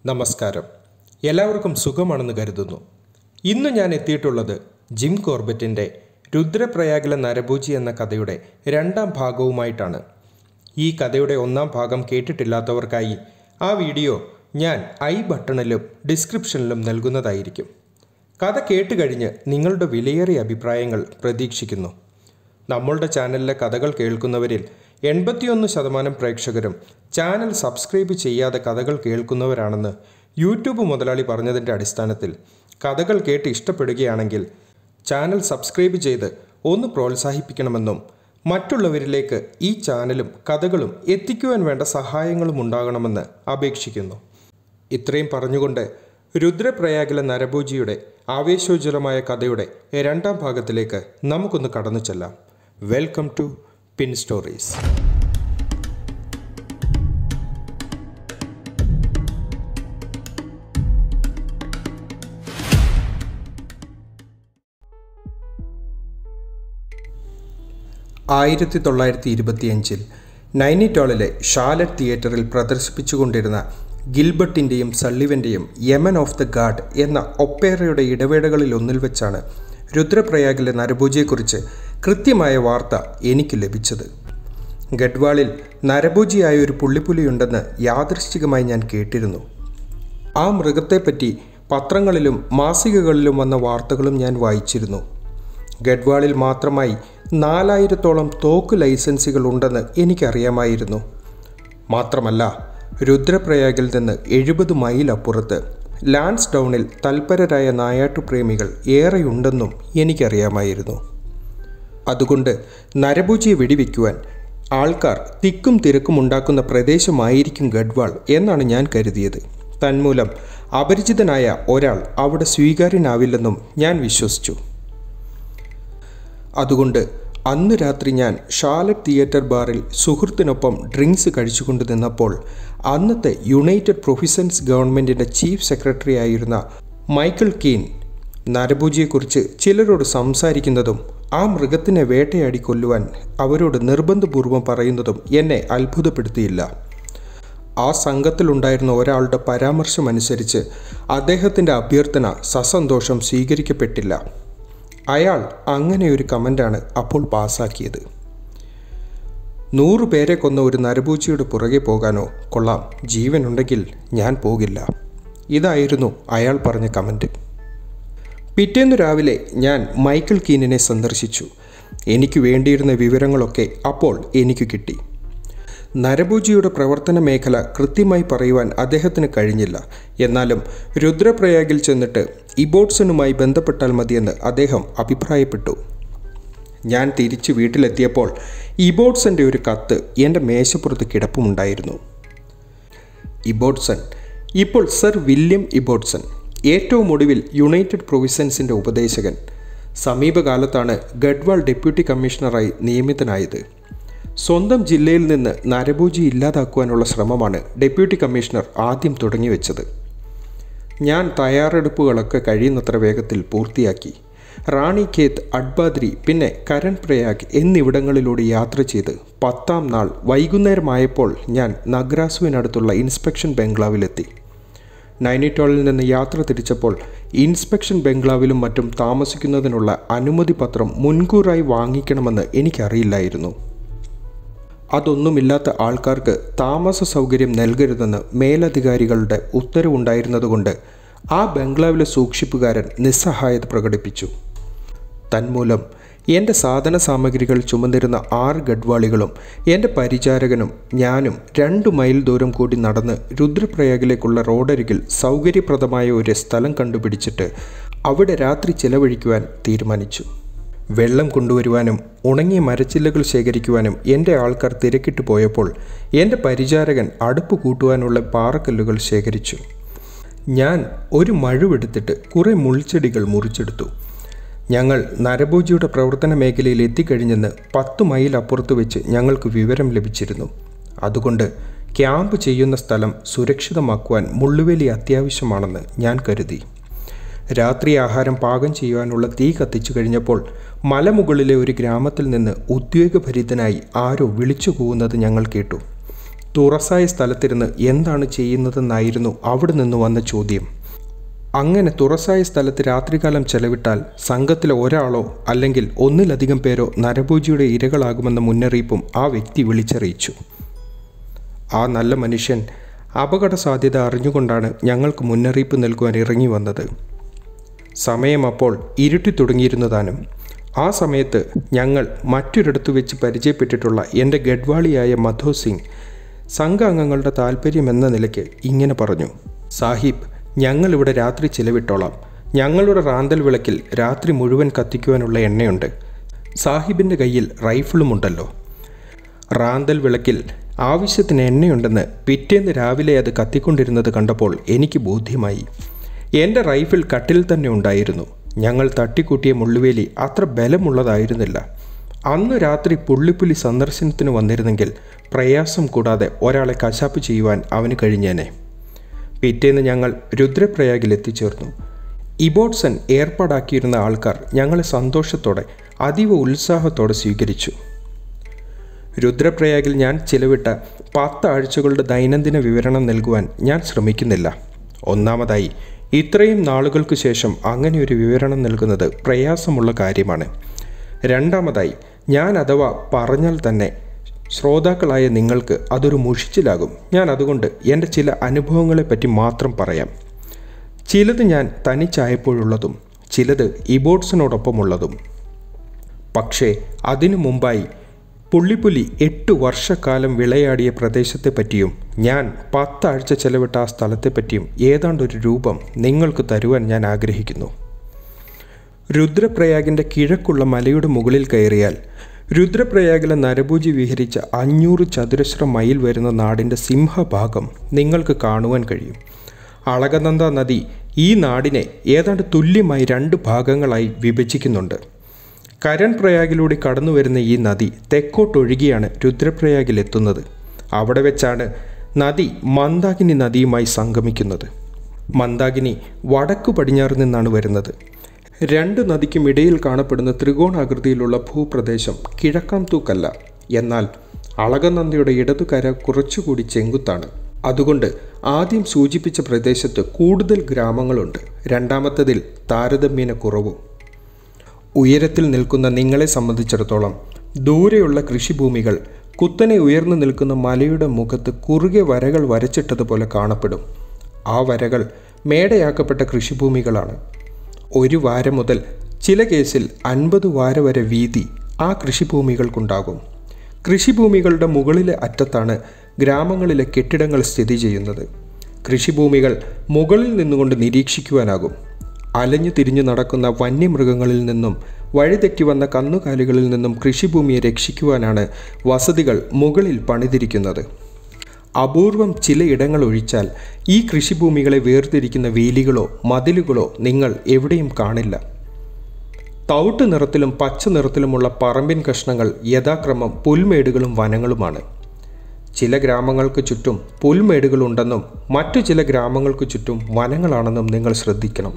നമസ്കാരം എല്ലാവർക്കും സുഖമാണെന്ന് കരുതുന്നു ഇന്ന് ഞാൻ എത്തിയിട്ടുള്ളത് ജിം കോർബറ്റിൻ്റെ രുദ്രപ്രയാഗിലെ നരഭൂജി എന്ന കഥയുടെ രണ്ടാം ഭാഗവുമായിട്ടാണ് ഈ കഥയുടെ ഒന്നാം ഭാഗം കേട്ടിട്ടില്ലാത്തവർക്കായി ആ വീഡിയോ ഞാൻ ഐ ബട്ടണിലും ഡിസ്ക്രിപ്ഷനിലും നൽകുന്നതായിരിക്കും കഥ കേട്ടുകഴിഞ്ഞ് നിങ്ങളുടെ വിലയേറിയ അഭിപ്രായങ്ങൾ പ്രതീക്ഷിക്കുന്നു നമ്മളുടെ ചാനലിലെ കഥകൾ കേൾക്കുന്നവരിൽ എൺപത്തിയൊന്ന് ശതമാനം പ്രേക്ഷകരും ചാനൽ സബ്സ്ക്രൈബ് ചെയ്യാതെ കഥകൾ കേൾക്കുന്നവരാണെന്ന് യൂട്യൂബ് മുതലാളി പറഞ്ഞതിൻ്റെ അടിസ്ഥാനത്തിൽ കഥകൾ കേട്ട് ഇഷ്ടപ്പെടുകയാണെങ്കിൽ ചാനൽ സബ്സ്ക്രൈബ് ചെയ്ത് ഒന്ന് പ്രോത്സാഹിപ്പിക്കണമെന്നും മറ്റുള്ളവരിലേക്ക് ഈ ചാനലും കഥകളും എത്തിക്കുവാൻ വേണ്ട സഹായങ്ങളും ഉണ്ടാകണമെന്ന് അപേക്ഷിക്കുന്നു ഇത്രയും പറഞ്ഞുകൊണ്ട് രുദ്രപ്രയാഗിലെ നരഭൂജിയുടെ ആവേശോജ്വലമായ കഥയുടെ രണ്ടാം ഭാഗത്തിലേക്ക് നമുക്കൊന്ന് കടന്നു ചെല്ലാം വെൽക്കം ടു പിൻ സ്റ്റോറീസ് ആയിരത്തി തൊള്ളായിരത്തി ഇരുപത്തിയഞ്ചിൽ നൈനിറ്റോളിലെ ഷാലറ്റ് തിയേറ്ററിൽ പ്രദർശിപ്പിച്ചുകൊണ്ടിരുന്ന ഗിൽബർട്ടിൻ്റെയും സള്ളിവൻ്റെയും യമൻ ഓഫ് ദ ഗാഡ് എന്ന ഒപ്പേറയുടെ ഇടവേളകളിൽ ഒന്നിൽ വെച്ചാണ് രുദ്രപ്രയാഗിലെ നരഭൂജിയെക്കുറിച്ച് കൃത്യമായ വാർത്ത എനിക്ക് ലഭിച്ചത് ഗഡ്വാളിൽ നരഭൂജിയായ ഒരു പുള്ളിപ്പുലിയുണ്ടെന്ന് യാദൃശ്ചികമായി ഞാൻ കേട്ടിരുന്നു ആ മൃഗത്തെപ്പറ്റി പത്രങ്ങളിലും മാസികകളിലും വന്ന വാർത്തകളും ഞാൻ വായിച്ചിരുന്നു ഗഡ്വാളിൽ മാത്രമായി നാലായിരത്തോളം തോക്ക് ലൈസൻസുകൾ ഉണ്ടെന്ന് എനിക്കറിയാമായിരുന്നു മാത്രമല്ല രുദ്രപ്രയാഗിൽ നിന്ന് എഴുപത് മൈൽ അപ്പുറത്ത് ലാൻസ് ഡൗണിൽ തൽപരരായ നായാട്ടുപ്രേമികൾ ഏറെയുണ്ടെന്നും എനിക്കറിയാമായിരുന്നു അതുകൊണ്ട് നരഭൂജിയെ വെടിവെക്കുവാൻ ആൾക്കാർ തിക്കും തിരക്കും ഉണ്ടാക്കുന്ന പ്രദേശമായിരിക്കും ഗഡ്വാൾ എന്നാണ് ഞാൻ കരുതിയത് തന്മൂലം അപരിചിതനായ ഒരാൾ അവിടെ സ്വീകാര്യനാവില്ലെന്നും ഞാൻ വിശ്വസിച്ചു അതുകൊണ്ട് അന്ന് രാത്രി ഞാൻ ഷാലറ്റ് തിയേറ്റർ ബാറിൽ സുഹൃത്തിനൊപ്പം ഡ്രിങ്ക്സ് കഴിച്ചുകൊണ്ട് നിന്നപ്പോൾ അന്നത്തെ യുണൈറ്റഡ് പ്രൊഫിസൻസ് ഗവൺമെൻറ്റിൻ്റെ ചീഫ് സെക്രട്ടറി ആയിരുന്ന മൈക്കിൾ കീൻ നരഭൂജിയെക്കുറിച്ച് ചിലരോട് സംസാരിക്കുന്നതും ആ മൃഗത്തിനെ വേട്ടയാടി കൊല്ലുവാൻ അവരോട് നിർബന്ധപൂർവം പറയുന്നതും എന്നെ അത്ഭുതപ്പെടുത്തിയില്ല ആ സംഘത്തിലുണ്ടായിരുന്ന ഒരാളുടെ പരാമർശമനുസരിച്ച് അദ്ദേഹത്തിൻ്റെ അഭ്യർത്ഥന സസന്തോഷം സ്വീകരിക്കപ്പെട്ടില്ല അയാൾ അങ്ങനെ ഒരു കമൻ്റാണ് അപ്പോൾ പാസ്സാക്കിയത് നൂറു പേരെ കൊന്ന ഒരു നരഭൂച്ചിയുടെ പുറകെ പോകാനോ കൊള്ളാം ജീവനുണ്ടെങ്കിൽ ഞാൻ പോകില്ല ഇതായിരുന്നു അയാൾ പറഞ്ഞ കമൻറ്റ് പിറ്റേന്നു രാവിലെ ഞാൻ മൈക്കിൾ കീനിനെ സന്ദർശിച്ചു എനിക്ക് വേണ്ടിയിരുന്ന വിവരങ്ങളൊക്കെ അപ്പോൾ എനിക്ക് കിട്ടി നരഭൂജിയുടെ പ്രവർത്തന മേഖല കൃത്യമായി പറയുവാൻ അദ്ദേഹത്തിന് കഴിഞ്ഞില്ല എന്നാലും രുദ്രപ്രയാഗിൽ ചെന്നിട്ട് ഇബോട്ട്സണുമായി ബന്ധപ്പെട്ടാൽ മതിയെന്ന് അദ്ദേഹം അഭിപ്രായപ്പെട്ടു ഞാൻ തിരിച്ച് വീട്ടിലെത്തിയപ്പോൾ ഇബോട്ട്സൻ്റെ ഒരു കത്ത് എൻ്റെ മേശപ്പുറത്ത് കിടപ്പുമുണ്ടായിരുന്നു ഇബോട്ട്സൺ ഇപ്പോൾ സർ വില്യം ഇബോട്ട്സൺ ഏറ്റവും ഒടുവിൽ യുണൈറ്റഡ് പ്രൊവിസൻസിൻ്റെ ഉപദേശകൻ സമീപകാലത്താണ് ഗഡ്വാൾ ഡെപ്യൂട്ടി കമ്മീഷണറായി നിയമിതനായത് സ്വന്തം ജില്ലയിൽ നിന്ന് നരഭൂജി ഇല്ലാതാക്കുവാനുള്ള ശ്രമമാണ് ഡെപ്യൂട്ടി കമ്മീഷണർ ആദ്യം തുടങ്ങിവെച്ചത് ഞാൻ തയ്യാറെടുപ്പുകളൊക്കെ കഴിയുന്നത്ര വേഗത്തിൽ പൂർത്തിയാക്കി റാണി ഖേത്ത് അഡ്ബാദ്രി പിന്നെ കരൺ പ്രയാഗ് എന്നിവിടങ്ങളിലൂടെ യാത്ര ചെയ്ത് പത്താം നാൾ വൈകുന്നേരമായപ്പോൾ ഞാൻ നഗ്രാസുവിനടുത്തുള്ള ഇൻസ്പെക്ഷൻ ബംഗ്ലാവിലെത്തി നൈനിറ്റോളിൽ നിന്ന് യാത്ര തിരിച്ചപ്പോൾ ഇൻസ്പെക്ഷൻ ബംഗ്ലാവിലും മറ്റും താമസിക്കുന്നതിനുള്ള അനുമതി പത്രം മുൻകൂറായി വാങ്ങിക്കണമെന്ന് എനിക്കറിയില്ലായിരുന്നു അതൊന്നുമില്ലാത്ത ആൾക്കാർക്ക് താമസ സൗകര്യം നൽകരുതെന്ന് മേലധികാരികളുടെ ഉത്തരവുണ്ടായിരുന്നതുകൊണ്ട് ആ ബംഗ്ലാവിലെ സൂക്ഷിപ്പുകാരൻ നിസ്സഹായത പ്രകടിപ്പിച്ചു തന്മൂലം എൻ്റെ സാധന സാമഗ്രികൾ ചുമന്നിരുന്ന ആറ് ഗഡ്വാളികളും എൻ്റെ പരിചാരകനും ഞാനും രണ്ട് മൈൽ ദൂരം കൂടി നടന്ന് രുദ്രപ്രയാഗിലേക്കുള്ള റോഡരികിൽ സൗകര്യപ്രദമായ ഒരു സ്ഥലം കണ്ടുപിടിച്ചിട്ട് അവിടെ രാത്രി ചിലവഴിക്കുവാൻ തീരുമാനിച്ചു വെള്ളം കൊണ്ടുവരുവാനും ഉണങ്ങിയ മരച്ചില്ലകൾ ശേഖരിക്കുവാനും എൻ്റെ ആൾക്കാർ തിരക്കിട്ട് പോയപ്പോൾ എൻ്റെ പരിചാരകൻ അടുപ്പ് കൂട്ടുവാനുള്ള പാറക്കല്ലുകൾ ശേഖരിച്ചു ഞാൻ ഒരു മഴുവെടുത്തിട്ട് കുറേ മുൾച്ചെടികൾ മുറിച്ചെടുത്തു ഞങ്ങൾ നരഭോജിയുടെ പ്രവർത്തന മേഖലയിൽ എത്തിക്കഴിഞ്ഞെന്ന് പത്ത് മൈൽ അപ്പുറത്ത് വെച്ച് ഞങ്ങൾക്ക് വിവരം ലഭിച്ചിരുന്നു അതുകൊണ്ട് ക്യാമ്പ് ചെയ്യുന്ന സ്ഥലം സുരക്ഷിതമാക്കുവാൻ മുള്ളുവേലി അത്യാവശ്യമാണെന്ന് ഞാൻ കരുതി രാത്രി ആഹാരം പാകം ചെയ്യുവാനുള്ള തീ കത്തിച്ചു കഴിഞ്ഞപ്പോൾ മലമുകളിലെ ഒരു ഗ്രാമത്തിൽ നിന്ന് ഉദ്വേഗഭരിതനായി ആരോ വിളിച്ചു കൂവുന്നത് ഞങ്ങൾ കേട്ടു തുറസായ സ്ഥലത്തിരുന്ന് എന്താണ് ചെയ്യുന്നതെന്നായിരുന്നു അവിടെ നിന്ന് വന്ന ചോദ്യം അങ്ങനെ തുറസായ സ്ഥലത്ത് രാത്രികാലം ചെലവിട്ടാൽ സംഘത്തിലെ ഒരാളോ അല്ലെങ്കിൽ ഒന്നിലധികം പേരോ നരഭോജിയുടെ ഇരകളാകുമെന്ന മുന്നറിയിപ്പും ആ വ്യക്തി വിളിച്ചറിയിച്ചു ആ നല്ല മനുഷ്യൻ അപകട സാധ്യത അറിഞ്ഞുകൊണ്ടാണ് ഞങ്ങൾക്ക് മുന്നറിയിപ്പ് നൽകുവാൻ ഇറങ്ങി വന്നത് സമയം അപ്പോൾ ഇരുട്ടി തുടങ്ങിയിരുന്നതാനും ആ സമയത്ത് ഞങ്ങൾ മറ്റൊരിടത്തു വെച്ച് പരിചയപ്പെട്ടിട്ടുള്ള എൻ്റെ ഗഡ്വാളിയായ മധു സിംഗ് സംഘാംഗങ്ങളുടെ താല്പര്യം എന്ന നിലയ്ക്ക് ഇങ്ങനെ പറഞ്ഞു സാഹിബ് ഞങ്ങളിവിടെ രാത്രി ചിലവിട്ടോളാം ഞങ്ങളുടെ റാന്തൽ വിളക്കിൽ രാത്രി മുഴുവൻ കത്തിക്കുവാനുള്ള എണ്ണയുണ്ട് സാഹിബിൻ്റെ കയ്യിൽ റൈഫിളുമുണ്ടല്ലോ റാന്തൽ വിളക്കിൽ ആവശ്യത്തിന് എണ്ണയുണ്ടെന്ന് പിറ്റേന്ന് രാവിലെ അത് കത്തിക്കൊണ്ടിരുന്നത് കണ്ടപ്പോൾ എനിക്ക് ബോധ്യമായി എൻ്റെ റൈഫിൾ കട്ടിൽ തന്നെ ഉണ്ടായിരുന്നു ഞങ്ങൾ തട്ടിക്കൂട്ടിയ മുള്ളുവേലി അത്ര ബലമുള്ളതായിരുന്നില്ല അന്ന് രാത്രി പുള്ളിപ്പുലി സന്ദർശനത്തിന് വന്നിരുന്നെങ്കിൽ പ്രയാസം കൂടാതെ ഒരാളെ കശാപ്പ് ചെയ്യുവാൻ അവന് കഴിഞ്ഞേനെ പിറ്റേന്ന് ഞങ്ങൾ രുദ്രപ്രയാഗിൽ എത്തിച്ചേർന്നു ഇബോട്സൺ ഏർപ്പാടാക്കിയിരുന്ന ആൾക്കാർ ഞങ്ങളെ സന്തോഷത്തോടെ അതീവ ഉത്സാഹത്തോടെ സ്വീകരിച്ചു രുദ്രപ്രയാഗിൽ ഞാൻ ചിലവിട്ട പത്ത് ആഴ്ചകളുടെ ദൈനംദിന വിവരണം നൽകുവാൻ ഞാൻ ശ്രമിക്കുന്നില്ല ഒന്നാമതായി ഇത്രയും നാളുകൾക്ക് ശേഷം അങ്ങനെ ഒരു വിവരണം നൽകുന്നത് പ്രയാസമുള്ള കാര്യമാണ് രണ്ടാമതായി ഞാൻ അഥവാ പറഞ്ഞാൽ തന്നെ ശ്രോതാക്കളായ നിങ്ങൾക്ക് അതൊരു മുഷിച്ചിലാകും ഞാൻ അതുകൊണ്ട് എൻ്റെ ചില അനുഭവങ്ങളെപ്പറ്റി മാത്രം പറയാം ചിലത് ഞാൻ തനിച്ചായപ്പോഴുള്ളതും ചിലത് ഇബോട്സിനോടൊപ്പമുള്ളതും പക്ഷേ അതിനു മുമ്പായി പുള്ളിപ്പുലി എട്ട് വർഷക്കാലം വിളയാടിയ പ്രദേശത്തെപ്പറ്റിയും ഞാൻ പത്താഴ്ച ചെലവിട്ട ആ സ്ഥലത്തെപ്പറ്റിയും ഏതാണ്ടൊരു രൂപം നിങ്ങൾക്ക് തരുവാൻ ഞാൻ ആഗ്രഹിക്കുന്നു രുദ്രപ്രയാഗിൻ്റെ കിഴക്കുള്ള മലയുടെ മുകളിൽ കയറിയാൽ രുദ്രപ്രയാഗിലെ നരഭൂജി വിഹരിച്ച അഞ്ഞൂറ് ചതുരശ്ര മൈൽ വരുന്ന നാടിൻ്റെ സിംഹഭാഗം നിങ്ങൾക്ക് കാണുവാൻ കഴിയും അളകനന്ദ നദി ഈ നാടിനെ ഏതാണ്ട് തുല്യമായി രണ്ട് ഭാഗങ്ങളായി വിഭജിക്കുന്നുണ്ട് കരൺ പ്രയാഗിലൂടെ കടന്നു വരുന്ന ഈ നദി തെക്കോട്ടൊഴുകിയാണ് രുദ്രപ്രയാഗിലെത്തുന്നത് അവിടെ വെച്ചാണ് നദി മന്ദാകിനി നദിയുമായി സംഗമിക്കുന്നത് മന്ദാകിനി വടക്കു പടിഞ്ഞാറ് നിന്നാണ് വരുന്നത് രണ്ട് നദിക്കും ഇടയിൽ കാണപ്പെടുന്ന ത്രികോണാകൃതിയിലുള്ള ഭൂപ്രദേശം കിഴക്കാം തൂക്കല്ല എന്നാൽ അളകനന്ദയുടെ ഇടതുകര കുറച്ചുകൂടി ചെങ്കുത്താണ് അതുകൊണ്ട് ആദ്യം സൂചിപ്പിച്ച പ്രദേശത്ത് കൂടുതൽ ഗ്രാമങ്ങളുണ്ട് രണ്ടാമത്തതിൽ താരതമ്യേന കുറവും ഉയരത്തിൽ നിൽക്കുന്ന നിങ്ങളെ സംബന്ധിച്ചിടത്തോളം ദൂരെയുള്ള കൃഷിഭൂമികൾ കുത്തനെ ഉയർന്നു നിൽക്കുന്ന മലയുടെ മുഖത്ത് കുറുകെ വരകൾ വരച്ചിട്ടതുപോലെ കാണപ്പെടും ആ വരകൾ മേടയാക്കപ്പെട്ട കൃഷിഭൂമികളാണ് ഒരു വാര മുതൽ ചില കേസിൽ അൻപത് വാര വരെ വീതി ആ കൃഷിഭൂമികൾക്കുണ്ടാകും കൃഷിഭൂമികളുടെ മുകളിലെ അറ്റത്താണ് ഗ്രാമങ്ങളിലെ കെട്ടിടങ്ങൾ സ്ഥിതി ചെയ്യുന്നത് കൃഷിഭൂമികൾ മുകളിൽ നിന്നുകൊണ്ട് നിരീക്ഷിക്കുവാനാകും അലഞ്ഞു തിരിഞ്ഞു നടക്കുന്ന വന്യമൃഗങ്ങളിൽ നിന്നും വഴിതെറ്റി വന്ന കന്നുകാലികളിൽ നിന്നും കൃഷിഭൂമിയെ രക്ഷിക്കുവാനാണ് വസതികൾ മുകളിൽ പണിതിരിക്കുന്നത് അപൂർവം ചിലയിടങ്ങൾ ഒഴിച്ചാൽ ഈ കൃഷിഭൂമികളെ വേർതിരിക്കുന്ന വേലികളോ മതിലുകളോ നിങ്ങൾ എവിടെയും കാണില്ല തവിട്ട് നിറത്തിലും പച്ച നിറത്തിലുമുള്ള പറമ്പിൻ കഷ്ണങ്ങൾ യഥാക്രമം പുൽമേടുകളും വനങ്ങളുമാണ് ചില ഗ്രാമങ്ങൾക്ക് ചുറ്റും പുൽമേടുകളുണ്ടെന്നും മറ്റു ചില ഗ്രാമങ്ങൾക്ക് ചുറ്റും വനങ്ങളാണെന്നും നിങ്ങൾ ശ്രദ്ധിക്കണം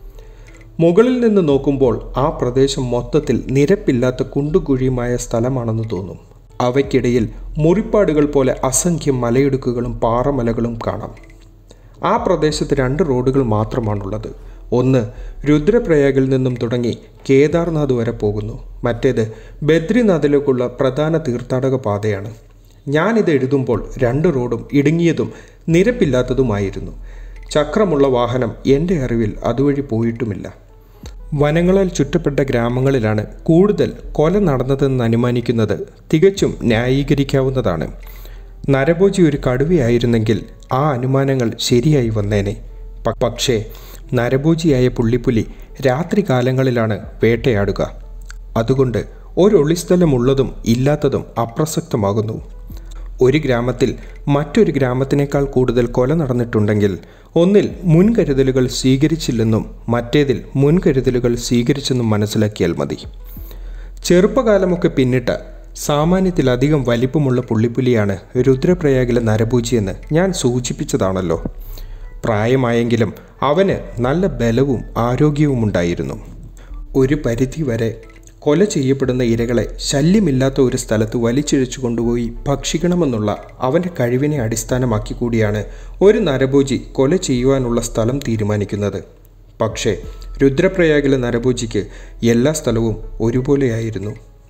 മുകളിൽ നിന്ന് നോക്കുമ്പോൾ ആ പ്രദേശം മൊത്തത്തിൽ നിരപ്പില്ലാത്ത കുണ്ടുകുഴിയുമായ സ്ഥലമാണെന്ന് തോന്നും അവയ്ക്കിടയിൽ മുറിപ്പാടുകൾ പോലെ അസംഖ്യം മലയിടുക്കുകളും പാറമലകളും കാണാം ആ പ്രദേശത്ത് രണ്ട് റോഡുകൾ മാത്രമാണുള്ളത് ഒന്ന് രുദ്രപ്രയാഗിൽ നിന്നും തുടങ്ങി കേദാർനാഥ് വരെ പോകുന്നു മറ്റേത് ബദ്രിനാഥിലേക്കുള്ള പ്രധാന തീർത്ഥാടക പാതയാണ് ഞാനിത് എഴുതുമ്പോൾ രണ്ട് റോഡും ഇടുങ്ങിയതും നിരപ്പില്ലാത്തതുമായിരുന്നു ചക്രമുള്ള വാഹനം എൻ്റെ അറിവിൽ അതുവഴി പോയിട്ടുമില്ല വനങ്ങളാൽ ചുറ്റപ്പെട്ട ഗ്രാമങ്ങളിലാണ് കൂടുതൽ കൊല നടന്നതെന്ന് അനുമാനിക്കുന്നത് തികച്ചും ന്യായീകരിക്കാവുന്നതാണ് നരഭോജി ഒരു കടുവയായിരുന്നെങ്കിൽ ആ അനുമാനങ്ങൾ ശരിയായി വന്നേനെ പ- പക്ഷേ നരഭോജിയായ പുള്ളിപ്പുലി രാത്രികാലങ്ങളിലാണ് വേട്ടയാടുക അതുകൊണ്ട് ഒരൊളിസ്ഥലമുള്ളതും ഇല്ലാത്തതും അപ്രസക്തമാകുന്നു ഒരു ഗ്രാമത്തിൽ മറ്റൊരു ഗ്രാമത്തിനേക്കാൾ കൂടുതൽ കൊല നടന്നിട്ടുണ്ടെങ്കിൽ ഒന്നിൽ മുൻകരുതലുകൾ സ്വീകരിച്ചില്ലെന്നും മറ്റേതിൽ മുൻകരുതലുകൾ സ്വീകരിച്ചെന്നും മനസ്സിലാക്കിയാൽ മതി ചെറുപ്പകാലമൊക്കെ പിന്നിട്ട സാമാന്യത്തിലധികം വലിപ്പമുള്ള പുള്ളിപ്പുലിയാണ് രുദ്രപ്രയാഗിലെ നരഭൂജിയെന്ന് ഞാൻ സൂചിപ്പിച്ചതാണല്ലോ പ്രായമായെങ്കിലും അവന് നല്ല ബലവും ആരോഗ്യവും ഉണ്ടായിരുന്നു ഒരു പരിധി വരെ കൊല ചെയ്യപ്പെടുന്ന ഇരകളെ ശല്യമില്ലാത്ത ഒരു സ്ഥലത്ത് വലിച്ചിഴച്ചു കൊണ്ടുപോയി ഭക്ഷിക്കണമെന്നുള്ള അവൻ്റെ കഴിവിനെ അടിസ്ഥാനമാക്കി കൂടിയാണ് ഒരു നരഭോജി കൊല ചെയ്യുവാനുള്ള സ്ഥലം തീരുമാനിക്കുന്നത് പക്ഷേ രുദ്രപ്രയാഗിലെ നരഭോജിക്ക് എല്ലാ സ്ഥലവും ഒരുപോലെയായിരുന്നു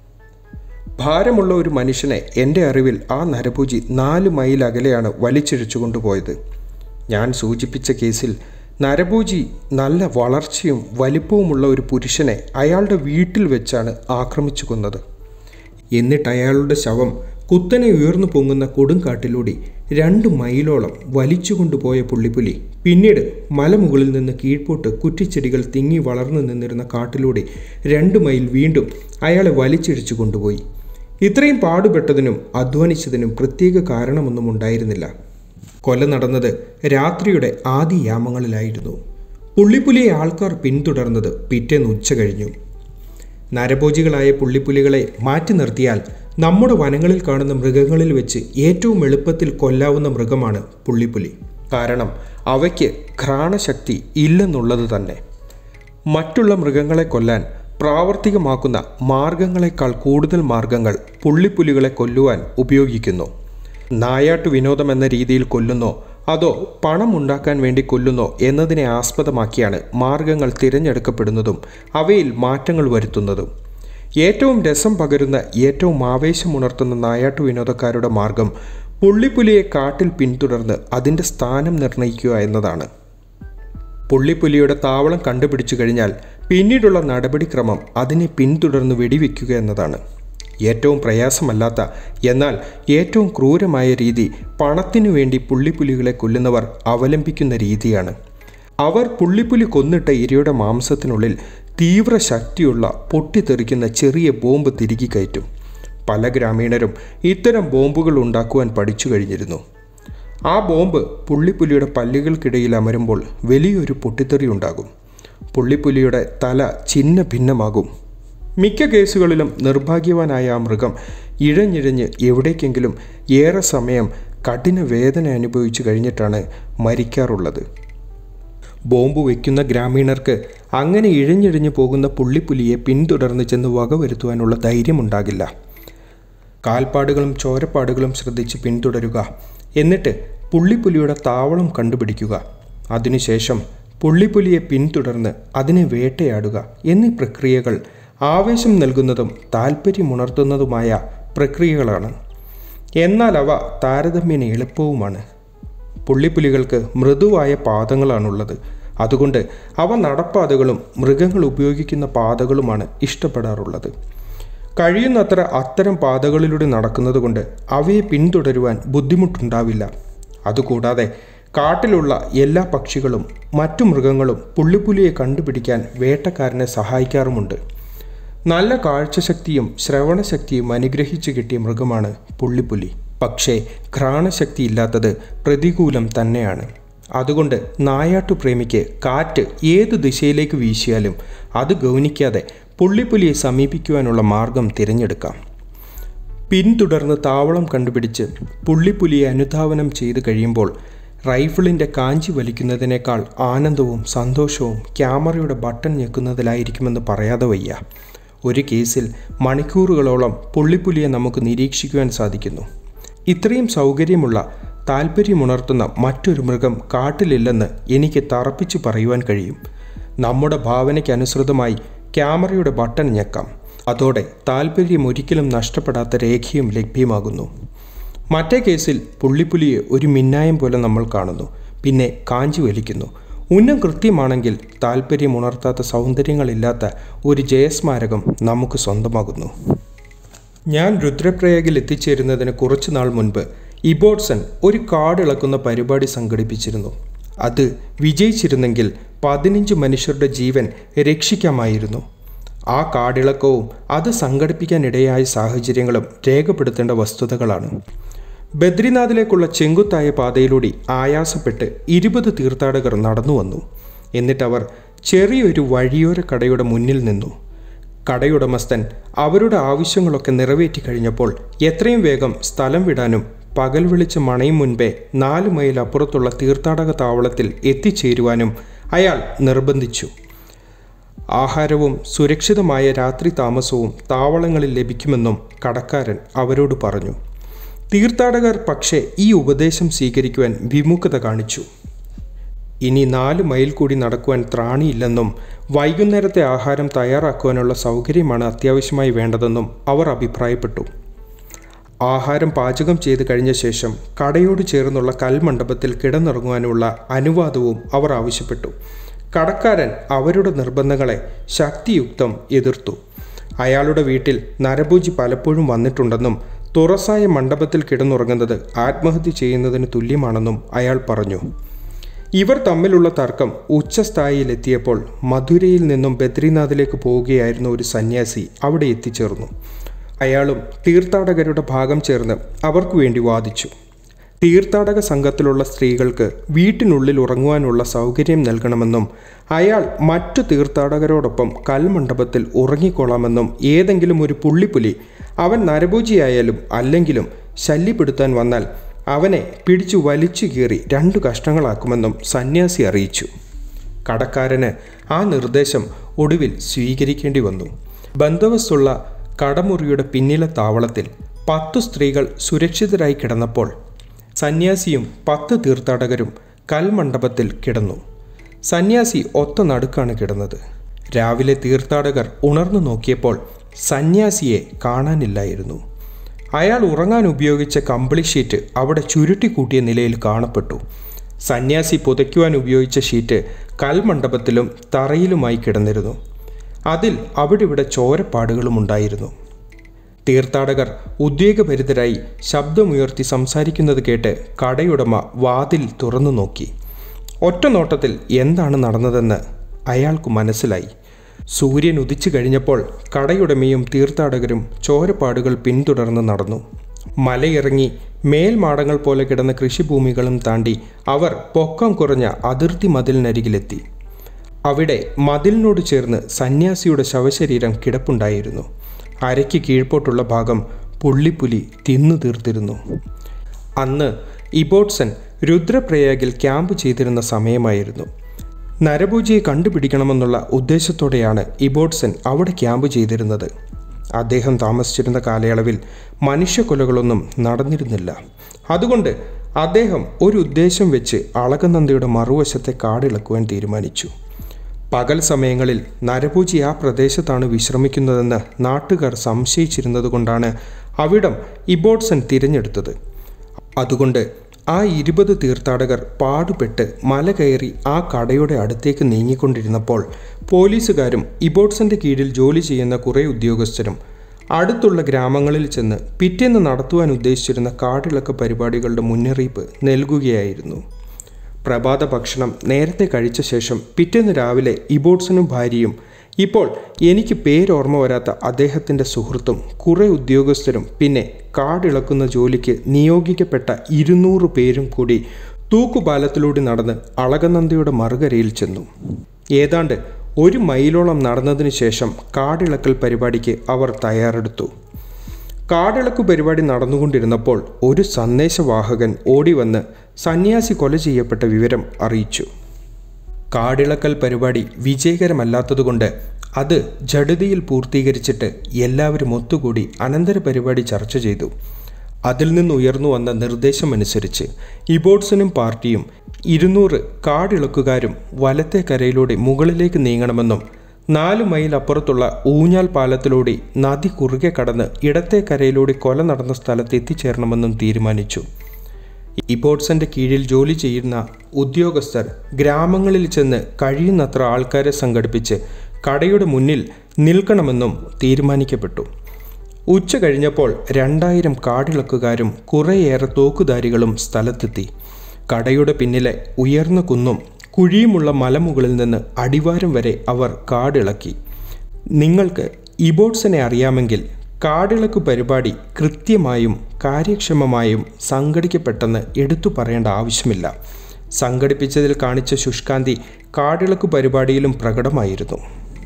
ഭാരമുള്ള ഒരു മനുഷ്യനെ എൻ്റെ അറിവിൽ ആ നരഭോജി നാല് മൈൽ അകലെയാണ് വലിച്ചിഴച്ചു കൊണ്ടുപോയത് ഞാൻ സൂചിപ്പിച്ച കേസിൽ നരഭോജി നല്ല വളർച്ചയും വലിപ്പവുമുള്ള ഒരു പുരുഷനെ അയാളുടെ വീട്ടിൽ വെച്ചാണ് ആക്രമിച്ചു കൊന്നത് എന്നിട്ട് അയാളുടെ ശവം കുത്തനെ ഉയർന്നു പൊങ്ങുന്ന കൊടുങ്കാട്ടിലൂടെ രണ്ട് മൈലോളം വലിച്ചു കൊണ്ടുപോയ പുള്ളിപ്പുലി പിന്നീട് മലമുകളിൽ നിന്ന് കീഴ്പോട്ട് കുറ്റിച്ചെടികൾ തിങ്ങി വളർന്നു നിന്നിരുന്ന കാട്ടിലൂടെ രണ്ട് മൈൽ വീണ്ടും അയാളെ വലിച്ചിടിച്ചു കൊണ്ടുപോയി ഇത്രയും പാടുപെട്ടതിനും അധ്വാനിച്ചതിനും പ്രത്യേക കാരണമൊന്നും ഉണ്ടായിരുന്നില്ല കൊല നടന്നത് രാത്രിയുടെ ആദ്യ യാമങ്ങളിലായിരുന്നു പുള്ളിപ്പുലിയെ ആൾക്കാർ പിന്തുടർന്നത് പിറ്റേന്ന് ഉച്ച കഴിഞ്ഞു നരഭോജികളായ പുള്ളിപ്പുലികളെ മാറ്റി നിർത്തിയാൽ നമ്മുടെ വനങ്ങളിൽ കാണുന്ന മൃഗങ്ങളിൽ വെച്ച് ഏറ്റവും എളുപ്പത്തിൽ കൊല്ലാവുന്ന മൃഗമാണ് പുള്ളിപ്പുലി കാരണം അവയ്ക്ക് ഘ്രാണശക്തി ഇല്ലെന്നുള്ളത് തന്നെ മറ്റുള്ള മൃഗങ്ങളെ കൊല്ലാൻ പ്രാവർത്തികമാക്കുന്ന മാർഗങ്ങളെക്കാൾ കൂടുതൽ മാർഗങ്ങൾ പുള്ളിപ്പുലികളെ കൊല്ലുവാൻ ഉപയോഗിക്കുന്നു നായാട്ടു വിനോദം എന്ന രീതിയിൽ കൊല്ലുന്നോ അതോ പണം ഉണ്ടാക്കാൻ വേണ്ടി കൊല്ലുന്നോ എന്നതിനെ ആസ്പദമാക്കിയാണ് മാർഗങ്ങൾ തിരഞ്ഞെടുക്കപ്പെടുന്നതും അവയിൽ മാറ്റങ്ങൾ വരുത്തുന്നതും ഏറ്റവും രസം പകരുന്ന ഏറ്റവും ആവേശമുണർത്തുന്ന നായാട്ടു വിനോദക്കാരുടെ മാർഗം പുള്ളിപ്പുലിയെ കാട്ടിൽ പിന്തുടർന്ന് അതിൻ്റെ സ്ഥാനം നിർണ്ണയിക്കുക എന്നതാണ് പുള്ളിപ്പുലിയുടെ താവളം കണ്ടുപിടിച്ചു കഴിഞ്ഞാൽ പിന്നീടുള്ള നടപടിക്രമം അതിനെ പിന്തുടർന്ന് വെടിവെക്കുക എന്നതാണ് ഏറ്റവും പ്രയാസമല്ലാത്ത എന്നാൽ ഏറ്റവും ക്രൂരമായ രീതി പണത്തിനു വേണ്ടി പുള്ളിപ്പുലികളെ കൊല്ലുന്നവർ അവലംബിക്കുന്ന രീതിയാണ് അവർ പുള്ളിപ്പുലി കൊന്നിട്ട ഇരയുടെ മാംസത്തിനുള്ളിൽ തീവ്ര ശക്തിയുള്ള പൊട്ടിത്തെറിക്കുന്ന ചെറിയ ബോംബ് തിരികെ കയറ്റും പല ഗ്രാമീണരും ഇത്തരം ബോംബുകൾ ഉണ്ടാക്കുവാൻ പഠിച്ചു കഴിഞ്ഞിരുന്നു ആ ബോംബ് പുള്ളിപ്പുലിയുടെ പല്ലുകൾക്കിടയിൽ അമരുമ്പോൾ വലിയൊരു പൊട്ടിത്തെറി ഉണ്ടാകും പുള്ളിപ്പുലിയുടെ തല ചിന്ന ഭിന്നമാകും മിക്ക കേസുകളിലും നിർഭാഗ്യവാനായ ആ മൃഗം ഇഴഞ്ഞിഴഞ്ഞ് എവിടേക്കെങ്കിലും ഏറെ സമയം കഠിന വേദന അനുഭവിച്ചു കഴിഞ്ഞിട്ടാണ് മരിക്കാറുള്ളത് ബോംബ് വയ്ക്കുന്ന ഗ്രാമീണർക്ക് അങ്ങനെ ഇഴഞ്ഞിഴഞ്ഞു പോകുന്ന പുള്ളിപ്പുലിയെ പിന്തുടർന്ന് ചെന്ന് വകവരുത്തുവാനുള്ള ധൈര്യമുണ്ടാകില്ല കാൽപ്പാടുകളും ചോരപ്പാടുകളും ശ്രദ്ധിച്ച് പിന്തുടരുക എന്നിട്ട് പുള്ളിപ്പുലിയുടെ താവളം കണ്ടുപിടിക്കുക അതിനുശേഷം പുള്ളിപ്പുലിയെ പിന്തുടർന്ന് അതിനെ വേട്ടയാടുക എന്നീ പ്രക്രിയകൾ ആവേശം നൽകുന്നതും താല്പര്യമുണർത്തുന്നതുമായ പ്രക്രിയകളാണ് എന്നാൽ അവ താരതമ്യേന എളുപ്പവുമാണ് പുള്ളിപ്പുലികൾക്ക് മൃദുവായ പാദങ്ങളാണുള്ളത് അതുകൊണ്ട് അവ നടപ്പാതകളും മൃഗങ്ങൾ ഉപയോഗിക്കുന്ന പാതകളുമാണ് ഇഷ്ടപ്പെടാറുള്ളത് കഴിയുന്നത്ര അത്തരം പാതകളിലൂടെ നടക്കുന്നതുകൊണ്ട് അവയെ പിന്തുടരുവാൻ ബുദ്ധിമുട്ടുണ്ടാവില്ല അതുകൂടാതെ കാട്ടിലുള്ള എല്ലാ പക്ഷികളും മറ്റു മൃഗങ്ങളും പുള്ളിപ്പുലിയെ കണ്ടുപിടിക്കാൻ വേട്ടക്കാരനെ സഹായിക്കാറുമുണ്ട് നല്ല കാഴ്ചശക്തിയും ശ്രവണശക്തിയും അനുഗ്രഹിച്ചു കിട്ടിയ മൃഗമാണ് പുള്ളിപ്പുലി പക്ഷേ ഘ്രാണശക്തി ഇല്ലാത്തത് പ്രതികൂലം തന്നെയാണ് അതുകൊണ്ട് നായാട്ടു പ്രേമിക്ക് കാറ്റ് ഏത് ദിശയിലേക്ക് വീശിയാലും അത് ഗൗനിക്കാതെ പുള്ളിപ്പുലിയെ സമീപിക്കുവാനുള്ള മാർഗം തിരഞ്ഞെടുക്കാം പിന്തുടർന്ന് താവളം കണ്ടുപിടിച്ച് പുള്ളിപ്പുലിയെ അനുധാവനം ചെയ്തു കഴിയുമ്പോൾ റൈഫിളിൻ്റെ കാഞ്ചി വലിക്കുന്നതിനേക്കാൾ ആനന്ദവും സന്തോഷവും ക്യാമറയുടെ ബട്ടൺ ഞെക്കുന്നതിലായിരിക്കുമെന്ന് പറയാതെ വയ്യ ഒരു കേസിൽ മണിക്കൂറുകളോളം പുള്ളിപ്പുലിയെ നമുക്ക് നിരീക്ഷിക്കുവാൻ സാധിക്കുന്നു ഇത്രയും സൗകര്യമുള്ള താല്പര്യമുണർത്തുന്ന മറ്റൊരു മൃഗം കാട്ടിലില്ലെന്ന് എനിക്ക് തറപ്പിച്ചു പറയുവാൻ കഴിയും നമ്മുടെ ഭാവനയ്ക്കനുസൃതമായി ക്യാമറയുടെ ബട്ടൺ ഞെക്കാം അതോടെ താല്പര്യം ഒരിക്കലും നഷ്ടപ്പെടാത്ത രേഖയും ലഭ്യമാകുന്നു മറ്റേ കേസിൽ പുള്ളിപ്പുലിയെ ഒരു മിന്നായം പോലെ നമ്മൾ കാണുന്നു പിന്നെ കാഞ്ചി വലിക്കുന്നു ഉന്നം കൃത്യമാണെങ്കിൽ താല്പര്യമുണർത്താത്ത സൗന്ദര്യങ്ങളില്ലാത്ത ഒരു ജയസ്മാരകം നമുക്ക് സ്വന്തമാകുന്നു ഞാൻ രുദ്രപ്രയാഗിൽ എത്തിച്ചേരുന്നതിന് കുറച്ചു നാൾ മുൻപ് ഇബോട്സൺ ഒരു കാടിളക്കുന്ന പരിപാടി സംഘടിപ്പിച്ചിരുന്നു അത് വിജയിച്ചിരുന്നെങ്കിൽ പതിനഞ്ച് മനുഷ്യരുടെ ജീവൻ രക്ഷിക്കാമായിരുന്നു ആ കാടിളക്കവും അത് സംഘടിപ്പിക്കാനിടയായ സാഹചര്യങ്ങളും രേഖപ്പെടുത്തേണ്ട വസ്തുതകളാണ് ബദ്രിനാഥിലേക്കുള്ള ചെങ്കുത്തായ പാതയിലൂടെ ആയാസപ്പെട്ട് ഇരുപത് തീർത്ഥാടകർ നടന്നു വന്നു എന്നിട്ടവർ ചെറിയൊരു വഴിയോര കടയുടെ മുന്നിൽ നിന്നു കടയുടമസ്ഥൻ അവരുടെ ആവശ്യങ്ങളൊക്കെ നിറവേറ്റി കഴിഞ്ഞപ്പോൾ എത്രയും വേഗം സ്ഥലം വിടാനും പകൽ വെളിച്ചം മണയും മുൻപേ നാല് മൈൽ അപ്പുറത്തുള്ള തീർത്ഥാടക താവളത്തിൽ എത്തിച്ചേരുവാനും അയാൾ നിർബന്ധിച്ചു ആഹാരവും സുരക്ഷിതമായ രാത്രി താമസവും താവളങ്ങളിൽ ലഭിക്കുമെന്നും കടക്കാരൻ അവരോട് പറഞ്ഞു തീർത്ഥാടകർ പക്ഷേ ഈ ഉപദേശം സ്വീകരിക്കുവാൻ വിമുഖത കാണിച്ചു ഇനി നാല് മൈൽ കൂടി നടക്കുവാൻ ത്രാണിയില്ലെന്നും വൈകുന്നേരത്തെ ആഹാരം തയ്യാറാക്കുവാനുള്ള സൗകര്യമാണ് അത്യാവശ്യമായി വേണ്ടതെന്നും അവർ അഭിപ്രായപ്പെട്ടു ആഹാരം പാചകം ചെയ്ത് കഴിഞ്ഞ ശേഷം കടയോട് ചേർന്നുള്ള കൽമണ്ഡപത്തിൽ കിടന്നിറങ്ങുവാനുള്ള അനുവാദവും അവർ ആവശ്യപ്പെട്ടു കടക്കാരൻ അവരുടെ നിർബന്ധങ്ങളെ ശക്തിയുക്തം എതിർത്തു അയാളുടെ വീട്ടിൽ നരഭൂജി പലപ്പോഴും വന്നിട്ടുണ്ടെന്നും തുറസായ മണ്ഡപത്തിൽ കിടന്നുറങ്ങുന്നത് ആത്മഹത്യ ചെയ്യുന്നതിന് തുല്യമാണെന്നും അയാൾ പറഞ്ഞു ഇവർ തമ്മിലുള്ള തർക്കം ഉച്ചസ്ഥായിയിലെത്തിയപ്പോൾ മധുരയിൽ നിന്നും ബദ്രിനാഥിലേക്ക് പോവുകയായിരുന്ന ഒരു സന്യാസി അവിടെ എത്തിച്ചേർന്നു അയാളും തീർത്ഥാടകരുടെ ഭാഗം ചേർന്ന് അവർക്ക് വേണ്ടി വാദിച്ചു തീർത്ഥാടക സംഘത്തിലുള്ള സ്ത്രീകൾക്ക് വീട്ടിനുള്ളിൽ ഉറങ്ങുവാനുള്ള സൗകര്യം നൽകണമെന്നും അയാൾ മറ്റു തീർത്ഥാടകരോടൊപ്പം കൽമണ്ഡപത്തിൽ ഉറങ്ങിക്കൊള്ളാമെന്നും ഏതെങ്കിലും ഒരു പുള്ളിപ്പുലി അവൻ നരഭോജിയായാലും അല്ലെങ്കിലും ശല്യപ്പെടുത്താൻ വന്നാൽ അവനെ പിടിച്ചു വലിച്ചു കീറി രണ്ടു കഷ്ണങ്ങളാക്കുമെന്നും സന്യാസി അറിയിച്ചു കടക്കാരന് ആ നിർദ്ദേശം ഒടുവിൽ സ്വീകരിക്കേണ്ടി വന്നു ബന്ദോബസ്തുള്ള കടമുറിയുടെ പിന്നിലെ താവളത്തിൽ പത്തു സ്ത്രീകൾ സുരക്ഷിതരായി കിടന്നപ്പോൾ സന്യാസിയും പത്ത് തീർത്ഥാടകരും കൽമണ്ഡപത്തിൽ കിടന്നു സന്യാസി ഒത്ത നടുക്കാണ് കിടന്നത് രാവിലെ തീർത്ഥാടകർ ഉണർന്നു നോക്കിയപ്പോൾ സന്യാസിയെ കാണാനില്ലായിരുന്നു അയാൾ ഉറങ്ങാൻ ഉപയോഗിച്ച കമ്പിളി ഷീറ്റ് അവിടെ ചുരുട്ടിക്കൂട്ടിയ നിലയിൽ കാണപ്പെട്ടു സന്യാസി പുതയ്ക്കുവാൻ ഉപയോഗിച്ച ഷീറ്റ് കൽമണ്ഡപത്തിലും തറയിലുമായി കിടന്നിരുന്നു അതിൽ അവിടെ ഇവിടെ ചോരപ്പാടുകളും ഉണ്ടായിരുന്നു തീർത്ഥാടകർ ഉദ്വേഗഭരിതരായി ശബ്ദമുയർത്തി സംസാരിക്കുന്നത് കേട്ട് കടയുടമ വാതിൽ തുറന്നു നോക്കി ഒറ്റ നോട്ടത്തിൽ എന്താണ് നടന്നതെന്ന് അയാൾക്ക് മനസ്സിലായി സൂര്യൻ ഉദിച്ചു കഴിഞ്ഞപ്പോൾ കടയുടമയും തീർത്ഥാടകരും ചോരപ്പാടുകൾ പിന്തുടർന്ന് നടന്നു മലയിറങ്ങി മേൽമാടങ്ങൾ പോലെ കിടന്ന കൃഷിഭൂമികളും താണ്ടി അവർ പൊക്കം കുറഞ്ഞ അതിർത്തി മതിലിനരികിലെത്തി അവിടെ മതിലിനോട് ചേർന്ന് സന്യാസിയുടെ ശവശരീരം കിടപ്പുണ്ടായിരുന്നു അരയ്ക്ക് കീഴ്പോട്ടുള്ള ഭാഗം പുള്ളിപ്പുലി തിന്നു തീർത്തിരുന്നു അന്ന് ഇബോട്സൺ രുദ്രപ്രയാഗിൽ ക്യാമ്പ് ചെയ്തിരുന്ന സമയമായിരുന്നു നരഭൂജിയെ കണ്ടുപിടിക്കണമെന്നുള്ള ഉദ്ദേശത്തോടെയാണ് ഇബോട്സൺ അവിടെ ക്യാമ്പ് ചെയ്തിരുന്നത് അദ്ദേഹം താമസിച്ചിരുന്ന കാലയളവിൽ മനുഷ്യക്കൊലകളൊന്നും നടന്നിരുന്നില്ല അതുകൊണ്ട് അദ്ദേഹം ഒരു ഉദ്ദേശം വെച്ച് അളകനന്ദയുടെ മറുവശത്തെ കാടിളക്കുവാൻ തീരുമാനിച്ചു പകൽ സമയങ്ങളിൽ നരഭൂജി ആ പ്രദേശത്താണ് വിശ്രമിക്കുന്നതെന്ന് നാട്ടുകാർ സംശയിച്ചിരുന്നതുകൊണ്ടാണ് അവിടം ഇബോട്സൺ തിരഞ്ഞെടുത്തത് അതുകൊണ്ട് ആ ഇരുപത് തീർത്ഥാടകർ പാടുപെട്ട് മല കയറി ആ കടയുടെ അടുത്തേക്ക് നീങ്ങിക്കൊണ്ടിരുന്നപ്പോൾ പോലീസുകാരും ഇബോട്സന്റെ കീഴിൽ ജോലി ചെയ്യുന്ന കുറേ ഉദ്യോഗസ്ഥരും അടുത്തുള്ള ഗ്രാമങ്ങളിൽ ചെന്ന് പിറ്റേന്ന് നടത്തുവാൻ ഉദ്ദേശിച്ചിരുന്ന കാടിളക്ക പരിപാടികളുടെ മുന്നറിയിപ്പ് നൽകുകയായിരുന്നു പ്രഭാത ഭക്ഷണം നേരത്തെ കഴിച്ച ശേഷം പിറ്റേന്ന് രാവിലെ ഇബോട്സനും ഭാര്യയും ഇപ്പോൾ എനിക്ക് പേരോർമ്മ വരാത്ത അദ്ദേഹത്തിൻ്റെ സുഹൃത്തും കുറേ ഉദ്യോഗസ്ഥരും പിന്നെ കാടിളക്കുന്ന ജോലിക്ക് നിയോഗിക്കപ്പെട്ട ഇരുന്നൂറ് പേരും കൂടി തൂക്കുപാലത്തിലൂടെ നടന്ന് അളകനന്ദയുടെ മറുകരയിൽ ചെന്നു ഏതാണ്ട് ഒരു മൈലോളം നടന്നതിന് ശേഷം കാടിളക്കൽ പരിപാടിക്ക് അവർ തയ്യാറെടുത്തു കാടിളക്കു പരിപാടി നടന്നുകൊണ്ടിരുന്നപ്പോൾ ഒരു സന്ദേശവാഹകൻ ഓടിവന്ന് സന്യാസി കൊല ചെയ്യപ്പെട്ട വിവരം അറിയിച്ചു കാടിളക്കൽ പരിപാടി വിജയകരമല്ലാത്തതുകൊണ്ട് അത് ജഡതിയിൽ പൂർത്തീകരിച്ചിട്ട് എല്ലാവരും ഒത്തുകൂടി അനന്തര പരിപാടി ചർച്ച ചെയ്തു അതിൽ നിന്ന് ഉയർന്നു വന്ന നിർദ്ദേശമനുസരിച്ച് ഇബോട്സനും പാർട്ടിയും ഇരുന്നൂറ് കാടിളക്കുകാരും വലത്തെ കരയിലൂടെ മുകളിലേക്ക് നീങ്ങണമെന്നും നാല് മൈൽ അപ്പുറത്തുള്ള ഊഞ്ഞാൽ പാലത്തിലൂടെ നദി കുറുകെ കടന്ന് ഇടത്തെ കരയിലൂടെ കൊല നടന്ന സ്ഥലത്ത് എത്തിച്ചേരണമെന്നും തീരുമാനിച്ചു ഇബോട്സന്റെ കീഴിൽ ജോലി ചെയ്യുന്ന ഉദ്യോഗസ്ഥർ ഗ്രാമങ്ങളിൽ ചെന്ന് കഴിയുന്നത്ര ആൾക്കാരെ സംഘടിപ്പിച്ച് കടയുടെ മുന്നിൽ നിൽക്കണമെന്നും തീരുമാനിക്കപ്പെട്ടു ഉച്ച കഴിഞ്ഞപ്പോൾ രണ്ടായിരം കാടിളക്കുകാരും കുറേയേറെ തോക്കുധാരികളും സ്ഥലത്തെത്തി കടയുടെ പിന്നിലെ ഉയർന്ന കുന്നും കുഴിയുമുള്ള മലമുകളിൽ നിന്ന് അടിവാരം വരെ അവർ കാടിളക്കി നിങ്ങൾക്ക് ഇബോട്സനെ അറിയാമെങ്കിൽ കാടിളക്ക് പരിപാടി കൃത്യമായും കാര്യക്ഷമമായും സംഘടിക്കപ്പെട്ടെന്ന് എടുത്തു പറയേണ്ട ആവശ്യമില്ല സംഘടിപ്പിച്ചതിൽ കാണിച്ച ശുഷ്കാന്തി കാടിളക്ക് പരിപാടിയിലും പ്രകടമായിരുന്നു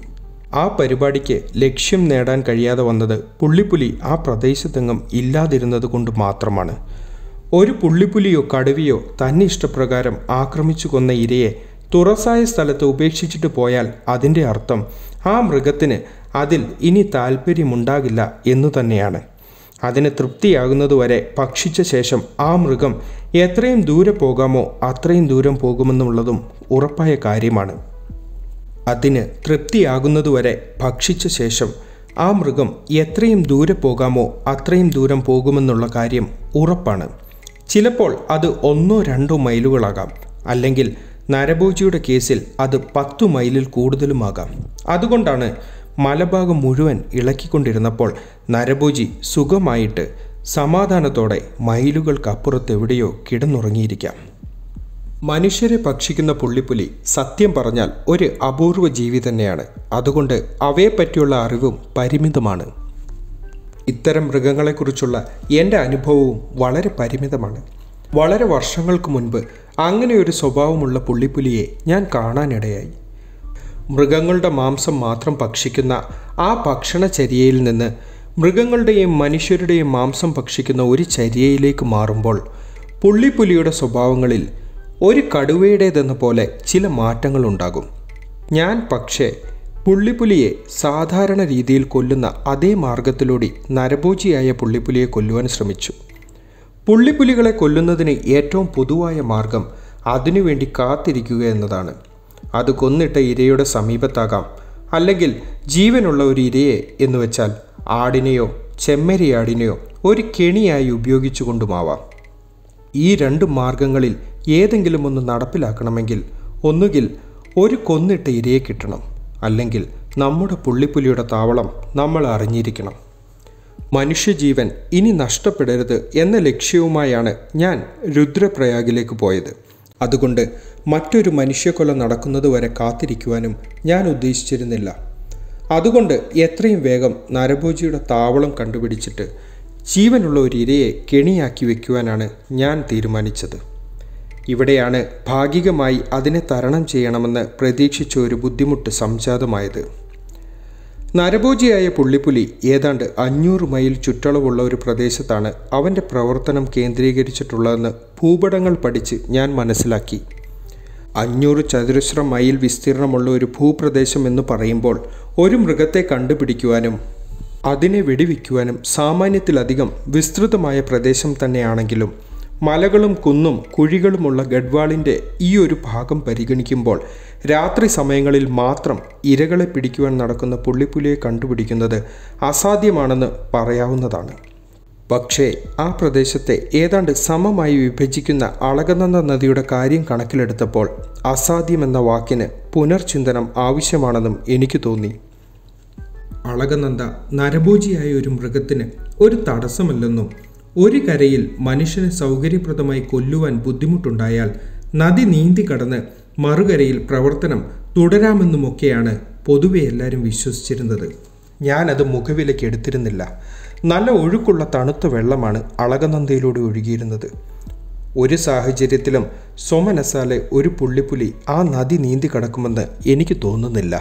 ആ പരിപാടിക്ക് ലക്ഷ്യം നേടാൻ കഴിയാതെ വന്നത് പുള്ളിപ്പുലി ആ പ്രദേശത്തെങ്ങും ഇല്ലാതിരുന്നത് കൊണ്ട് മാത്രമാണ് ഒരു പുള്ളിപ്പുലിയോ കടുവയോ തന്നെ ഇഷ്ടപ്രകാരം ആക്രമിച്ചു കൊന്ന ഇരയെ തുറസായ സ്ഥലത്ത് ഉപേക്ഷിച്ചിട്ട് പോയാൽ അതിൻ്റെ അർത്ഥം ആ മൃഗത്തിന് അതിൽ ഇനി താല്പര്യമുണ്ടാകില്ല എന്നു തന്നെയാണ് അതിന് തൃപ്തിയാകുന്നതുവരെ ഭക്ഷിച്ച ശേഷം ആ മൃഗം എത്രയും ദൂരെ പോകാമോ അത്രയും ദൂരം പോകുമെന്നുള്ളതും ഉറപ്പായ കാര്യമാണ് അതിന് തൃപ്തിയാകുന്നതുവരെ ഭക്ഷിച്ച ശേഷം ആ മൃഗം എത്രയും ദൂരെ പോകാമോ അത്രയും ദൂരം പോകുമെന്നുള്ള കാര്യം ഉറപ്പാണ് ചിലപ്പോൾ അത് ഒന്നോ രണ്ടോ മൈലുകളാകാം അല്ലെങ്കിൽ നരഭോജിയുടെ കേസിൽ അത് പത്തു മൈലിൽ കൂടുതലുമാകാം അതുകൊണ്ടാണ് മലഭാഗം മുഴുവൻ ഇളക്കിക്കൊണ്ടിരുന്നപ്പോൾ നരഭോജി സുഖമായിട്ട് സമാധാനത്തോടെ മൈലുകൾക്കപ്പുറത്തെവിടെയോ കിടന്നുറങ്ങിയിരിക്കാം മനുഷ്യരെ ഭക്ഷിക്കുന്ന പുള്ളിപ്പുലി സത്യം പറഞ്ഞാൽ ഒരു അപൂർവ ജീവി തന്നെയാണ് അതുകൊണ്ട് അവയെപ്പറ്റിയുള്ള അറിവും പരിമിതമാണ് ഇത്തരം മൃഗങ്ങളെക്കുറിച്ചുള്ള എൻ്റെ അനുഭവവും വളരെ പരിമിതമാണ് വളരെ വർഷങ്ങൾക്ക് മുൻപ് അങ്ങനെ ഒരു സ്വഭാവമുള്ള പുള്ളിപ്പുലിയെ ഞാൻ കാണാനിടയായി മൃഗങ്ങളുടെ മാംസം മാത്രം ഭക്ഷിക്കുന്ന ആ ഭക്ഷണചര്യയിൽ നിന്ന് മൃഗങ്ങളുടെയും മനുഷ്യരുടെയും മാംസം ഭക്ഷിക്കുന്ന ഒരു ചര്യയിലേക്ക് മാറുമ്പോൾ പുള്ളിപ്പുലിയുടെ സ്വഭാവങ്ങളിൽ ഒരു കടുവയുടേതെന്ന പോലെ ചില മാറ്റങ്ങളുണ്ടാകും ഞാൻ പക്ഷേ പുള്ളിപ്പുലിയെ സാധാരണ രീതിയിൽ കൊല്ലുന്ന അതേ മാർഗത്തിലൂടെ നരഭോജിയായ പുള്ളിപ്പുലിയെ കൊല്ലുവാൻ ശ്രമിച്ചു പുള്ളിപ്പുലികളെ കൊല്ലുന്നതിന് ഏറ്റവും പൊതുവായ മാർഗം അതിനുവേണ്ടി കാത്തിരിക്കുക എന്നതാണ് അത് കൊന്നിട്ട ഇരയുടെ സമീപത്താകാം അല്ലെങ്കിൽ ജീവനുള്ള ഒരു ഇരയെ എന്ന് വെച്ചാൽ ആടിനെയോ ചെമ്മരിയാടിനെയോ ഒരു കെണിയായി ഉപയോഗിച്ചുകൊണ്ടുമാവാം ഈ രണ്ട് മാർഗങ്ങളിൽ ഏതെങ്കിലും ഒന്ന് നടപ്പിലാക്കണമെങ്കിൽ ഒന്നുകിൽ ഒരു കൊന്നിട്ട ഇരയെ കിട്ടണം അല്ലെങ്കിൽ നമ്മുടെ പുള്ളിപ്പുലിയുടെ താവളം നമ്മൾ അറിഞ്ഞിരിക്കണം മനുഷ്യജീവൻ ഇനി നഷ്ടപ്പെടരുത് എന്ന ലക്ഷ്യവുമായാണ് ഞാൻ രുദ്രപ്രയാഗിലേക്ക് പോയത് അതുകൊണ്ട് മറ്റൊരു മനുഷ്യക്കൊല നടക്കുന്നതുവരെ കാത്തിരിക്കുവാനും ഞാൻ ഉദ്ദേശിച്ചിരുന്നില്ല അതുകൊണ്ട് എത്രയും വേഗം നരഭോജിയുടെ താവളം കണ്ടുപിടിച്ചിട്ട് ജീവനുള്ള ഒരു ഇരയെ കെണിയാക്കി വയ്ക്കുവാനാണ് ഞാൻ തീരുമാനിച്ചത് ഇവിടെയാണ് ഭാഗികമായി അതിനെ തരണം ചെയ്യണമെന്ന് പ്രതീക്ഷിച്ച ഒരു ബുദ്ധിമുട്ട് സംജാതമായത് നരഭോജിയായ പുള്ളിപ്പുലി ഏതാണ്ട് അഞ്ഞൂറ് മൈൽ ചുറ്റളവുള്ള ഒരു പ്രദേശത്താണ് അവൻ്റെ പ്രവർത്തനം കേന്ദ്രീകരിച്ചിട്ടുള്ളതെന്ന് ഭൂപടങ്ങൾ പഠിച്ച് ഞാൻ മനസ്സിലാക്കി അഞ്ഞൂറ് ചതുരശ്ര മൈൽ വിസ്തീർണമുള്ള ഒരു ഭൂപ്രദേശം എന്ന് പറയുമ്പോൾ ഒരു മൃഗത്തെ കണ്ടുപിടിക്കുവാനും അതിനെ വെടിവെക്കുവാനും സാമാന്യത്തിലധികം വിസ്തൃതമായ പ്രദേശം തന്നെയാണെങ്കിലും മലകളും കുന്നും കുഴികളുമുള്ള ഗഡ്വാളിൻ്റെ ഈ ഒരു ഭാഗം പരിഗണിക്കുമ്പോൾ രാത്രി സമയങ്ങളിൽ മാത്രം ഇരകളെ പിടിക്കുവാൻ നടക്കുന്ന പുള്ളിപ്പുലിയെ കണ്ടുപിടിക്കുന്നത് അസാധ്യമാണെന്ന് പറയാവുന്നതാണ് പക്ഷേ ആ പ്രദേശത്തെ ഏതാണ്ട് സമമായി വിഭജിക്കുന്ന അളകനന്ദ നദിയുടെ കാര്യം കണക്കിലെടുത്തപ്പോൾ അസാധ്യമെന്ന വാക്കിന് പുനർചിന്തനം ആവശ്യമാണെന്നും എനിക്ക് തോന്നി അളകനന്ദ നരഭോജിയായ ഒരു മൃഗത്തിന് ഒരു തടസ്സമല്ലെന്നും ഒരു കരയിൽ മനുഷ്യന് സൗകര്യപ്രദമായി കൊല്ലുവാൻ ബുദ്ധിമുട്ടുണ്ടായാൽ നദി നീന്തി കടന്ന് മറുകരയിൽ പ്രവർത്തനം തുടരാമെന്നുമൊക്കെയാണ് പൊതുവെ എല്ലാവരും വിശ്വസിച്ചിരുന്നത് ഞാനത് മുഖവിലേക്ക് എടുത്തിരുന്നില്ല നല്ല ഒഴുക്കുള്ള തണുത്ത വെള്ളമാണ് അളകനന്ദയിലൂടെ ഒഴുകിയിരുന്നത് ഒരു സാഹചര്യത്തിലും സോമനസാലെ ഒരു പുള്ളിപ്പുലി ആ നദി നീന്തി കടക്കുമെന്ന് എനിക്ക് തോന്നുന്നില്ല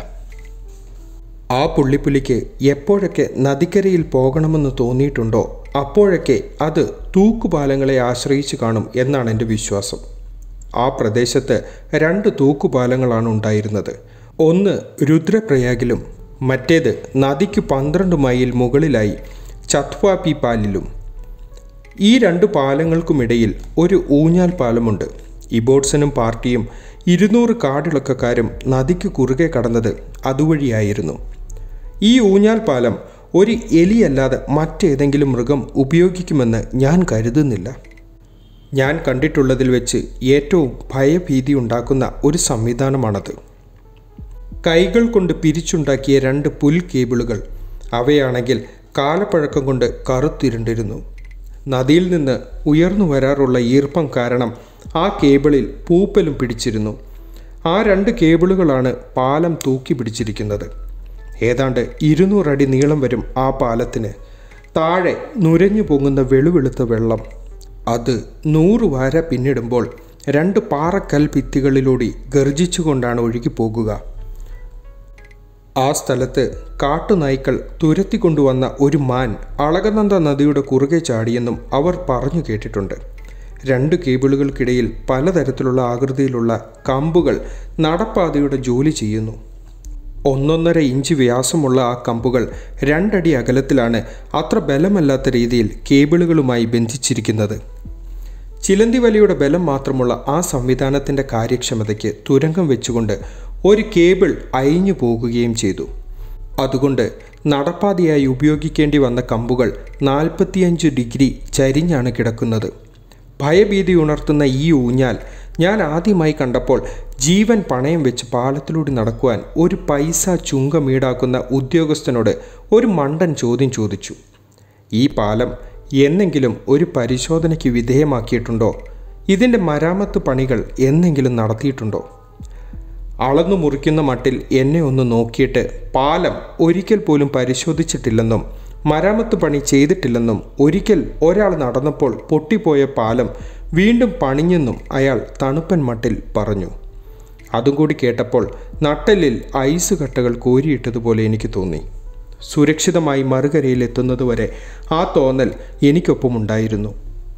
ആ പുള്ളിപ്പുലിക്ക് എപ്പോഴൊക്കെ നദിക്കരയിൽ പോകണമെന്ന് തോന്നിയിട്ടുണ്ടോ അപ്പോഴൊക്കെ അത് തൂക്കുപാലങ്ങളെ ആശ്രയിച്ച് കാണും എന്നാണ് എൻ്റെ വിശ്വാസം ആ പ്രദേശത്ത് രണ്ട് തൂക്കുപാലങ്ങളാണ് ഉണ്ടായിരുന്നത് ഒന്ന് രുദ്രപ്രയാഗിലും മറ്റേത് നദിക്ക് പന്ത്രണ്ട് മൈൽ മുകളിലായി ചത്വാപി പാലിലും ഈ രണ്ട് പാലങ്ങൾക്കുമിടയിൽ ഒരു ഊഞ്ഞാൽ പാലമുണ്ട് ഇബോട്സനും പാർട്ടിയും ഇരുന്നൂറ് കാടിളക്കക്കാരും നദിക്ക് കുറുകെ കടന്നത് അതുവഴിയായിരുന്നു ഈ ഊഞ്ഞാൽ പാലം ഒരു എലിയല്ലാതെ മറ്റേതെങ്കിലും മൃഗം ഉപയോഗിക്കുമെന്ന് ഞാൻ കരുതുന്നില്ല ഞാൻ കണ്ടിട്ടുള്ളതിൽ വെച്ച് ഏറ്റവും ഭയഭീതി ഉണ്ടാക്കുന്ന ഒരു സംവിധാനമാണത് കൈകൾ കൊണ്ട് പിരിച്ചുണ്ടാക്കിയ രണ്ട് പുൽ കേബിളുകൾ അവയാണെങ്കിൽ കാലപ്പഴക്കം കൊണ്ട് കറുത്തിരുണ്ടിരുന്നു നദിയിൽ നിന്ന് ഉയർന്നു വരാറുള്ള ഈർപ്പം കാരണം ആ കേബിളിൽ പൂപ്പലും പിടിച്ചിരുന്നു ആ രണ്ട് കേബിളുകളാണ് പാലം തൂക്കി പിടിച്ചിരിക്കുന്നത് ഏതാണ്ട് ഇരുന്നൂറടി നീളം വരും ആ പാലത്തിന് താഴെ നുരഞ്ഞു പൊങ്ങുന്ന വെളുവെളുത്ത വെള്ളം അത് നൂറ് വാര പിന്നിടുമ്പോൾ രണ്ട് പാറക്കൽ ഭിത്തികളിലൂടെ ഗർജിച്ചുകൊണ്ടാണ് ഒഴുകിപ്പോകുക ആ സ്ഥലത്ത് കാട്ടുനായ്ക്കൾ തുരത്തിക്കൊണ്ടുവന്ന ഒരു മാൻ അളകനന്ദ നദിയുടെ കുറുകെ ചാടിയെന്നും അവർ പറഞ്ഞു കേട്ടിട്ടുണ്ട് രണ്ട് കേബിളുകൾക്കിടയിൽ പലതരത്തിലുള്ള ആകൃതിയിലുള്ള കമ്പുകൾ നടപ്പാതയുടെ ജോലി ചെയ്യുന്നു ഒന്നൊന്നര ഇഞ്ച് വ്യാസമുള്ള ആ കമ്പുകൾ രണ്ടടി അകലത്തിലാണ് അത്ര ബലമല്ലാത്ത രീതിയിൽ കേബിളുകളുമായി ബന്ധിച്ചിരിക്കുന്നത് ചിലന്തി വലിയുടെ ബലം മാത്രമുള്ള ആ സംവിധാനത്തിൻ്റെ കാര്യക്ഷമതയ്ക്ക് തുരങ്കം വെച്ചുകൊണ്ട് ഒരു കേബിൾ അയിഞ്ഞു പോകുകയും ചെയ്തു അതുകൊണ്ട് നടപ്പാതയായി ഉപയോഗിക്കേണ്ടി വന്ന കമ്പുകൾ നാൽപ്പത്തിയഞ്ച് ഡിഗ്രി ചരിഞ്ഞാണ് കിടക്കുന്നത് ഭയഭീതി ഉണർത്തുന്ന ഈ ഊഞ്ഞാൽ ഞാൻ ആദ്യമായി കണ്ടപ്പോൾ ജീവൻ പണയം വെച്ച് പാലത്തിലൂടെ നടക്കുവാൻ ഒരു പൈസ ചുങ്കം ഈടാക്കുന്ന ഉദ്യോഗസ്ഥനോട് ഒരു മണ്ടൻ ചോദ്യം ചോദിച്ചു ഈ പാലം എന്നെങ്കിലും ഒരു പരിശോധനയ്ക്ക് വിധേയമാക്കിയിട്ടുണ്ടോ ഇതിൻ്റെ മരാമത്ത് പണികൾ എന്നെങ്കിലും നടത്തിയിട്ടുണ്ടോ അളന്നു മുറിക്കുന്ന മട്ടിൽ എന്നെ ഒന്ന് നോക്കിയിട്ട് പാലം ഒരിക്കൽ പോലും പരിശോധിച്ചിട്ടില്ലെന്നും മരാമത്ത് പണി ചെയ്തിട്ടില്ലെന്നും ഒരിക്കൽ ഒരാൾ നടന്നപ്പോൾ പൊട്ടിപ്പോയ പാലം വീണ്ടും പണിഞ്ഞെന്നും അയാൾ തണുപ്പൻ മട്ടിൽ പറഞ്ഞു അതും കൂടി കേട്ടപ്പോൾ നട്ടലിൽ ഐസ് കട്ടകൾ കോരിയിട്ടതുപോലെ എനിക്ക് തോന്നി സുരക്ഷിതമായി മറുകരയിൽ എത്തുന്നതുവരെ ആ തോന്നൽ എനിക്കൊപ്പമുണ്ടായിരുന്നു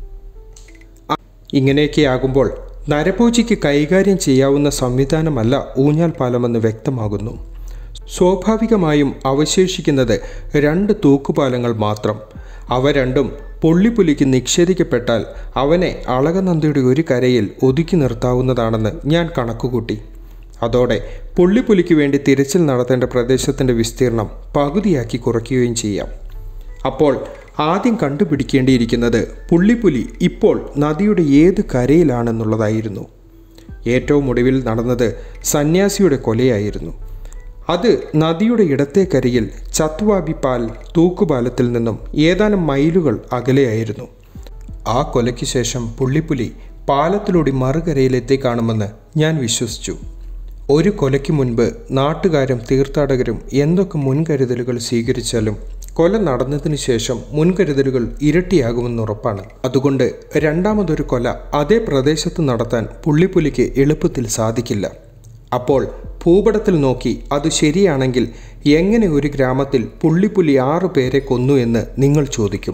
ഇങ്ങനെയൊക്കെയാകുമ്പോൾ നരപൂജയ്ക്ക് കൈകാര്യം ചെയ്യാവുന്ന സംവിധാനമല്ല ഊഞ്ഞാൽ പാലമെന്ന് വ്യക്തമാകുന്നു സ്വാഭാവികമായും അവശേഷിക്കുന്നത് രണ്ട് തൂക്കുപാലങ്ങൾ മാത്രം അവ രണ്ടും പൊള്ളിപ്പുലിക്ക് നിക്ഷേപിക്കപ്പെട്ടാൽ അവനെ അളകനന്ദിയുടെ ഒരു കരയിൽ ഒതുക്കി നിർത്താവുന്നതാണെന്ന് ഞാൻ കണക്കുകൂട്ടി അതോടെ പുള്ളിപ്പുലിക്ക് വേണ്ടി തിരച്ചിൽ നടത്തേണ്ട പ്രദേശത്തിൻ്റെ വിസ്തീർണം പകുതിയാക്കി കുറയ്ക്കുകയും ചെയ്യാം അപ്പോൾ ആദ്യം കണ്ടുപിടിക്കേണ്ടിയിരിക്കുന്നത് പുള്ളിപ്പുലി ഇപ്പോൾ നദിയുടെ ഏത് കരയിലാണെന്നുള്ളതായിരുന്നു ഏറ്റവും ഒടുവിൽ നടന്നത് സന്യാസിയുടെ കൊലയായിരുന്നു അത് നദിയുടെ ഇടത്തെ കരയിൽ ചത്വാബി പാൽ തൂക്കുപാലത്തിൽ നിന്നും ഏതാനും മൈലുകൾ അകലെയായിരുന്നു ആ കൊലയ്ക്ക് ശേഷം പുള്ളിപ്പുലി പാലത്തിലൂടെ മറുകരയിലെത്തി കാണുമെന്ന് ഞാൻ വിശ്വസിച്ചു ഒരു കൊലയ്ക്ക് മുൻപ് നാട്ടുകാരും തീർത്ഥാടകരും എന്തൊക്കെ മുൻകരുതലുകൾ സ്വീകരിച്ചാലും കൊല നടന്നതിന് ശേഷം മുൻകരുതലുകൾ ഇരട്ടിയാകുമെന്ന് ഉറപ്പാണ് അതുകൊണ്ട് രണ്ടാമതൊരു കൊല അതേ പ്രദേശത്ത് നടത്താൻ പുള്ളിപ്പുലിക്ക് എളുപ്പത്തിൽ സാധിക്കില്ല അപ്പോൾ ഭൂപടത്തിൽ നോക്കി അത് ശരിയാണെങ്കിൽ എങ്ങനെ ഒരു ഗ്രാമത്തിൽ പുള്ളിപ്പുലി ആറു പേരെ കൊന്നു എന്ന് നിങ്ങൾ ചോദിക്കും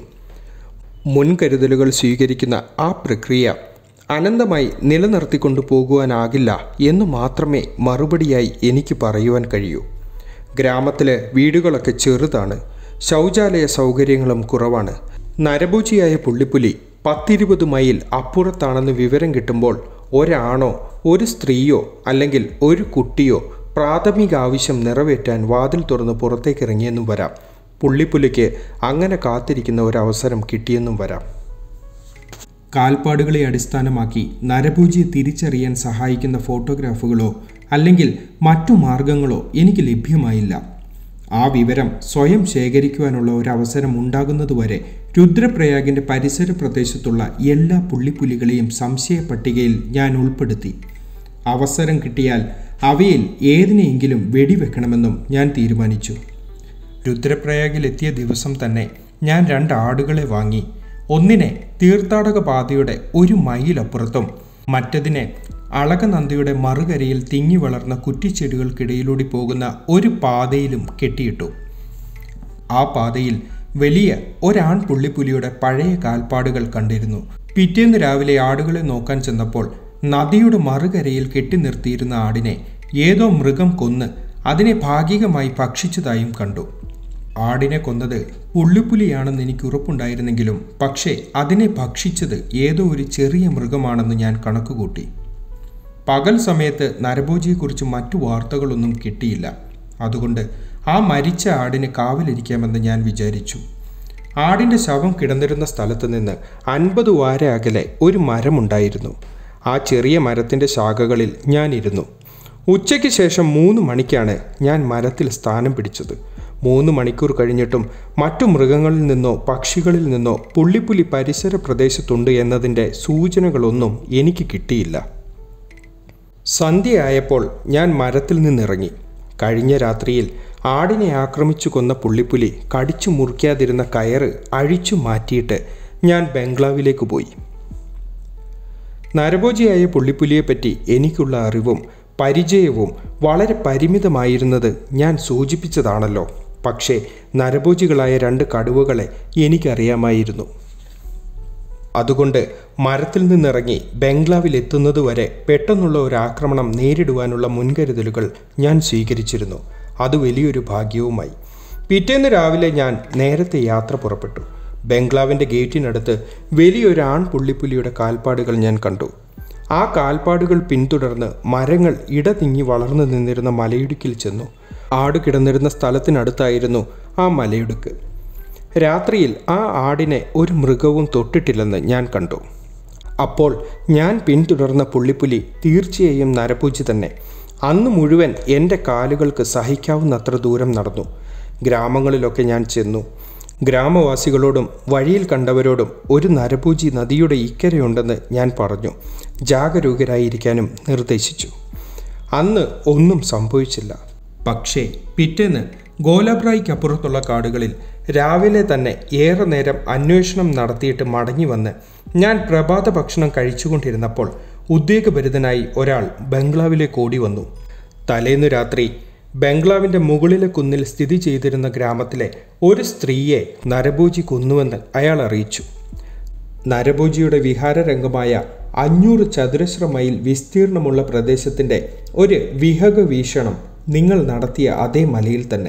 മുൻകരുതലുകൾ സ്വീകരിക്കുന്ന ആ പ്രക്രിയ അനന്തമായി നിലനിർത്തിക്കൊണ്ടു പോകുവാനാകില്ല എന്ന് മാത്രമേ മറുപടിയായി എനിക്ക് പറയുവാൻ കഴിയൂ ഗ്രാമത്തിലെ വീടുകളൊക്കെ ചെറുതാണ് ശൗചാലയ സൗകര്യങ്ങളും കുറവാണ് നരഭൂജിയായ പുള്ളിപ്പുലി പത്തിരുപത് മൈൽ അപ്പുറത്താണെന്ന് വിവരം കിട്ടുമ്പോൾ ഒരാണോ ഒരു സ്ത്രീയോ അല്ലെങ്കിൽ ഒരു കുട്ടിയോ പ്രാഥമിക ആവശ്യം നിറവേറ്റാൻ വാതിൽ തുറന്ന് പുറത്തേക്ക് ഇറങ്ങിയെന്നും വരാം പുള്ളിപ്പുലിക്ക് അങ്ങനെ കാത്തിരിക്കുന്ന ഒരവസരം കിട്ടിയെന്നും വരാം കാൽപ്പാടുകളെ അടിസ്ഥാനമാക്കി നരഭൂജിയെ തിരിച്ചറിയാൻ സഹായിക്കുന്ന ഫോട്ടോഗ്രാഫുകളോ അല്ലെങ്കിൽ മറ്റു മാർഗങ്ങളോ എനിക്ക് ലഭ്യമായില്ല ആ വിവരം സ്വയം ശേഖരിക്കുവാനുള്ള ഒരു അവസരം ഉണ്ടാകുന്നതുവരെ രുദ്രപ്രയാഗിൻ്റെ പരിസര പ്രദേശത്തുള്ള എല്ലാ പുള്ളിപ്പുലികളെയും സംശയ പട്ടികയിൽ ഞാൻ ഉൾപ്പെടുത്തി അവസരം കിട്ടിയാൽ അവയിൽ ഏതിനെയെങ്കിലും വെടിവെക്കണമെന്നും ഞാൻ തീരുമാനിച്ചു രുദ്രപ്രയാഗിലെത്തിയ ദിവസം തന്നെ ഞാൻ രണ്ട് ആടുകളെ വാങ്ങി ഒന്നിനെ തീർത്ഥാടക പാതയുടെ ഒരു മൈലപ്പുറത്തും മറ്റതിനെ അളകനന്ദിയുടെ മറുകരയിൽ തിങ്ങി വളർന്ന കുറ്റിച്ചെടികൾക്കിടയിലൂടെ പോകുന്ന ഒരു പാതയിലും കെട്ടിയിട്ടു ആ പാതയിൽ വലിയ ഒരാൺ പുള്ളിപ്പുലിയുടെ പഴയ കാൽപ്പാടുകൾ കണ്ടിരുന്നു പിറ്റേന്ന് രാവിലെ ആടുകളെ നോക്കാൻ ചെന്നപ്പോൾ നദിയുടെ മറുകരയിൽ കെട്ടി നിർത്തിയിരുന്ന ആടിനെ ഏതോ മൃഗം കൊന്ന് അതിനെ ഭാഗികമായി ഭക്ഷിച്ചതായും കണ്ടു ആടിനെ കൊന്നത് പുള്ളിപ്പുലിയാണെന്ന് എനിക്ക് ഉറപ്പുണ്ടായിരുന്നെങ്കിലും പക്ഷേ അതിനെ ഭക്ഷിച്ചത് ഏതോ ഒരു ചെറിയ മൃഗമാണെന്ന് ഞാൻ കണക്കുകൂട്ടി പകൽ സമയത്ത് നരഭോജിയെക്കുറിച്ച് മറ്റു വാർത്തകളൊന്നും കിട്ടിയില്ല അതുകൊണ്ട് ആ മരിച്ച ആടിന് കാവലിരിക്കാമെന്ന് ഞാൻ വിചാരിച്ചു ആടിൻ്റെ ശവം കിടന്നിരുന്ന സ്ഥലത്ത് നിന്ന് അൻപത് വാര അകലെ ഒരു മരമുണ്ടായിരുന്നു ആ ചെറിയ മരത്തിൻ്റെ ശാഖകളിൽ ഞാനിരുന്നു ഉച്ചയ്ക്ക് ശേഷം മൂന്ന് മണിക്കാണ് ഞാൻ മരത്തിൽ സ്ഥാനം പിടിച്ചത് മൂന്ന് മണിക്കൂർ കഴിഞ്ഞിട്ടും മറ്റു മൃഗങ്ങളിൽ നിന്നോ പക്ഷികളിൽ നിന്നോ പുള്ളിപ്പുലി പരിസര പ്രദേശത്തുണ്ട് എന്നതിൻ്റെ സൂചനകളൊന്നും എനിക്ക് കിട്ടിയില്ല സന്ധ്യയായപ്പോൾ ഞാൻ മരത്തിൽ നിന്നിറങ്ങി കഴിഞ്ഞ രാത്രിയിൽ ആടിനെ ആക്രമിച്ചു കൊന്ന പുള്ളിപ്പുലി കടിച്ചു മുറിക്കാതിരുന്ന കയറ് അഴിച്ചു മാറ്റിയിട്ട് ഞാൻ ബംഗ്ലാവിലേക്ക് പോയി നരഭോജിയായ പുള്ളിപ്പുലിയെപ്പറ്റി എനിക്കുള്ള അറിവും പരിചയവും വളരെ പരിമിതമായിരുന്നത് ഞാൻ സൂചിപ്പിച്ചതാണല്ലോ പക്ഷേ നരഭോജികളായ രണ്ട് കടുവകളെ എനിക്കറിയാമായിരുന്നു അതുകൊണ്ട് മരത്തിൽ നിന്നിറങ്ങി ബംഗ്ലാവിൽ എത്തുന്നതുവരെ പെട്ടെന്നുള്ള ഒരു ആക്രമണം നേരിടുവാനുള്ള മുൻകരുതലുകൾ ഞാൻ സ്വീകരിച്ചിരുന്നു അത് വലിയൊരു ഭാഗ്യവുമായി പിറ്റേന്ന് രാവിലെ ഞാൻ നേരത്തെ യാത്ര പുറപ്പെട്ടു ബംഗ്ലാവിൻ്റെ ഗേറ്റിനടുത്ത് വലിയൊരു ആൺ പുള്ളിപ്പുലിയുടെ കാൽപ്പാടുകൾ ഞാൻ കണ്ടു ആ കാൽപ്പാടുകൾ പിന്തുടർന്ന് മരങ്ങൾ ഇടതിങ്ങി വളർന്നു നിന്നിരുന്ന മലയിടുക്കിൽ ചെന്നു ആട് കിടന്നിരുന്ന സ്ഥലത്തിനടുത്തായിരുന്നു ആ മലയിടുക്ക് രാത്രിയിൽ ആ ആടിനെ ഒരു മൃഗവും തൊട്ടിട്ടില്ലെന്ന് ഞാൻ കണ്ടു അപ്പോൾ ഞാൻ പിന്തുടർന്ന പുള്ളിപ്പുലി തീർച്ചയായും നരപൂജി തന്നെ അന്ന് മുഴുവൻ എൻ്റെ കാലുകൾക്ക് സഹിക്കാവുന്നത്ര ദൂരം നടന്നു ഗ്രാമങ്ങളിലൊക്കെ ഞാൻ ചെന്നു ഗ്രാമവാസികളോടും വഴിയിൽ കണ്ടവരോടും ഒരു നരപൂജി നദിയുടെ ഇക്കരയുണ്ടെന്ന് ഞാൻ പറഞ്ഞു ജാഗരൂകരായിരിക്കാനും നിർദ്ദേശിച്ചു അന്ന് ഒന്നും സംഭവിച്ചില്ല പക്ഷേ പിറ്റേന്ന് ഗോലബ്രായിക്കപ്പുറത്തുള്ള കാടുകളിൽ രാവിലെ തന്നെ ഏറെ നേരം അന്വേഷണം നടത്തിയിട്ട് മടങ്ങി വന്ന് ഞാൻ പ്രഭാത ഭക്ഷണം കഴിച്ചുകൊണ്ടിരുന്നപ്പോൾ ഉദ്വേഗഭരിതനായി ഒരാൾ ബംഗ്ലാവിലേക്ക് ഓടി വന്നു തലേന്നു രാത്രി ബംഗ്ലാവിൻ്റെ മുകളിലെ കുന്നിൽ സ്ഥിതി ചെയ്തിരുന്ന ഗ്രാമത്തിലെ ഒരു സ്ത്രീയെ നരഭൂജി കൊന്നുവെന്ന് അയാൾ അറിയിച്ചു നരഭോജിയുടെ വിഹാരരംഗമായ അഞ്ഞൂറ് ചതുരശ്ര മൈൽ വിസ്തീർണമുള്ള പ്രദേശത്തിൻ്റെ ഒരു വിഹക വീക്ഷണം നിങ്ങൾ നടത്തിയ അതേ മലയിൽ തന്നെ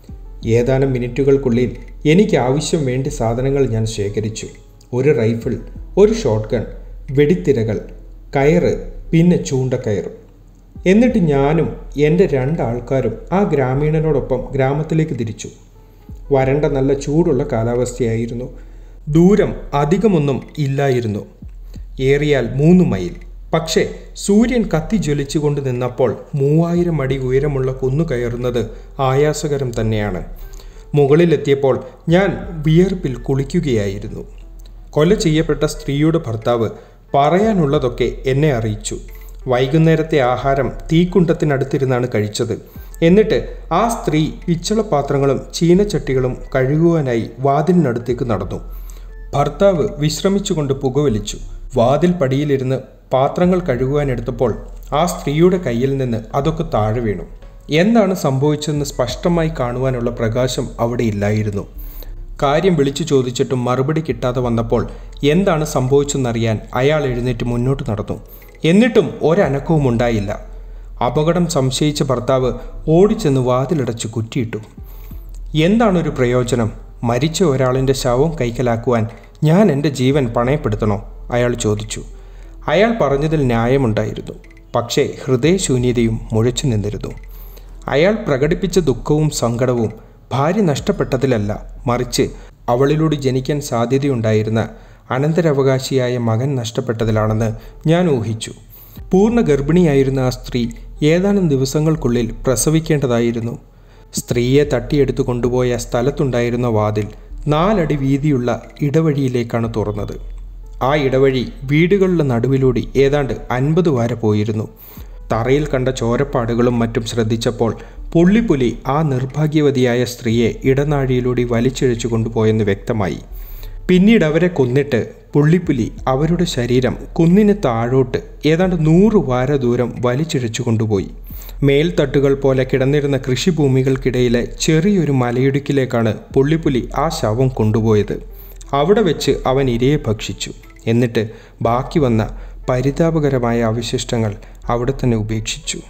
ഏതാനും മിനിറ്റുകൾക്കുള്ളിൽ എനിക്ക് ആവശ്യം വേണ്ട സാധനങ്ങൾ ഞാൻ ശേഖരിച്ചു ഒരു റൈഫിൾ ഒരു ഷോട്ട് ഗൺ വെടിത്തിരകൾ കയറ് പിന്നെ ചൂണ്ടക്കയറും എന്നിട്ട് ഞാനും എൻ്റെ രണ്ടാൾക്കാരും ആ ഗ്രാമീണനോടൊപ്പം ഗ്രാമത്തിലേക്ക് തിരിച്ചു വരണ്ട നല്ല ചൂടുള്ള കാലാവസ്ഥയായിരുന്നു ദൂരം അധികമൊന്നും ഇല്ലായിരുന്നു ഏറിയാൽ മൂന്ന് മൈൽ പക്ഷേ സൂര്യൻ കത്തിജ്വലിച്ചുകൊണ്ട് നിന്നപ്പോൾ മൂവായിരം അടി ഉയരമുള്ള കുന്നു കയറുന്നത് ആയാസകരം തന്നെയാണ് മുകളിലെത്തിയപ്പോൾ ഞാൻ വിയർപ്പിൽ കുളിക്കുകയായിരുന്നു കൊല ചെയ്യപ്പെട്ട സ്ത്രീയുടെ ഭർത്താവ് പറയാനുള്ളതൊക്കെ എന്നെ അറിയിച്ചു വൈകുന്നേരത്തെ ആഹാരം തീക്കുണ്ടത്തിനടുത്തിരുന്നാണ് കഴിച്ചത് എന്നിട്ട് ആ സ്ത്രീ പിച്ചളപാത്രങ്ങളും ചീനച്ചട്ടികളും കഴുകുവാനായി വാതിലിനടുത്തേക്ക് നടന്നു ഭർത്താവ് വിശ്രമിച്ചുകൊണ്ട് പുകവലിച്ചു വാതിൽ പടിയിലിരുന്ന് പാത്രങ്ങൾ കഴുകുവാനെടുത്തപ്പോൾ ആ സ്ത്രീയുടെ കയ്യിൽ നിന്ന് അതൊക്കെ താഴെ വീണു എന്താണ് സംഭവിച്ചതെന്ന് സ്പഷ്ടമായി കാണുവാനുള്ള പ്രകാശം അവിടെ ഇല്ലായിരുന്നു കാര്യം വിളിച്ചു ചോദിച്ചിട്ടും മറുപടി കിട്ടാതെ വന്നപ്പോൾ എന്താണ് സംഭവിച്ചെന്നറിയാൻ അയാൾ എഴുന്നേറ്റ് മുന്നോട്ട് നടന്നു എന്നിട്ടും ഒരനക്കവും ഉണ്ടായില്ല അപകടം സംശയിച്ച ഭർത്താവ് ഓടിച്ചെന്ന് വാതിലടച്ച് കുറ്റിയിട്ടു എന്താണൊരു പ്രയോജനം മരിച്ച ഒരാളിൻ്റെ ശവം കൈക്കലാക്കുവാൻ ഞാൻ എൻ്റെ ജീവൻ പണയപ്പെടുത്തണോ അയാൾ ചോദിച്ചു അയാൾ പറഞ്ഞതിൽ ന്യായമുണ്ടായിരുന്നു പക്ഷേ ഹൃദയശൂന്യതയും മുഴച്ചു നിന്നിരുന്നു അയാൾ പ്രകടിപ്പിച്ച ദുഃഖവും സങ്കടവും ഭാര്യ നഷ്ടപ്പെട്ടതിലല്ല മറിച്ച് അവളിലൂടെ ജനിക്കാൻ സാധ്യതയുണ്ടായിരുന്ന അനന്തരാവകാശിയായ മകൻ നഷ്ടപ്പെട്ടതിലാണെന്ന് ഞാൻ ഊഹിച്ചു പൂർണ്ണ ഗർഭിണിയായിരുന്ന ആ സ്ത്രീ ഏതാനും ദിവസങ്ങൾക്കുള്ളിൽ പ്രസവിക്കേണ്ടതായിരുന്നു സ്ത്രീയെ തട്ടിയെടുത്തു കൊണ്ടുപോയ സ്ഥലത്തുണ്ടായിരുന്ന വാതിൽ നാലടി വീതിയുള്ള ഇടവഴിയിലേക്കാണ് തുറന്നത് ആ ഇടവഴി വീടുകളുടെ നടുവിലൂടെ ഏതാണ്ട് അൻപത് വാര പോയിരുന്നു തറയിൽ കണ്ട ചോരപ്പാടുകളും മറ്റും ശ്രദ്ധിച്ചപ്പോൾ പുള്ളിപ്പുലി ആ നിർഭാഗ്യവതിയായ സ്ത്രീയെ ഇടനാഴിയിലൂടെ വലിച്ചിഴച്ചു കൊണ്ടുപോയെന്ന് വ്യക്തമായി പിന്നീട് അവരെ കൊന്നിട്ട് പുള്ളിപ്പുലി അവരുടെ ശരീരം കുന്നിന് താഴോട്ട് ഏതാണ്ട് നൂറ് വാര ദൂരം വലിച്ചിഴച്ചു കൊണ്ടുപോയി മേൽത്തട്ടുകൾ പോലെ കിടന്നിരുന്ന കൃഷിഭൂമികൾക്കിടയിലെ ചെറിയൊരു മലയിടുക്കിലേക്കാണ് പുള്ളിപ്പുലി ആ ശവം കൊണ്ടുപോയത് അവിടെ വെച്ച് അവൻ ഇരയെ ഭക്ഷിച്ചു എന്നിട്ട് ബാക്കി വന്ന പരിതാപകരമായ അവശിഷ്ടങ്ങൾ അവിടെ തന്നെ ഉപേക്ഷിച്ചു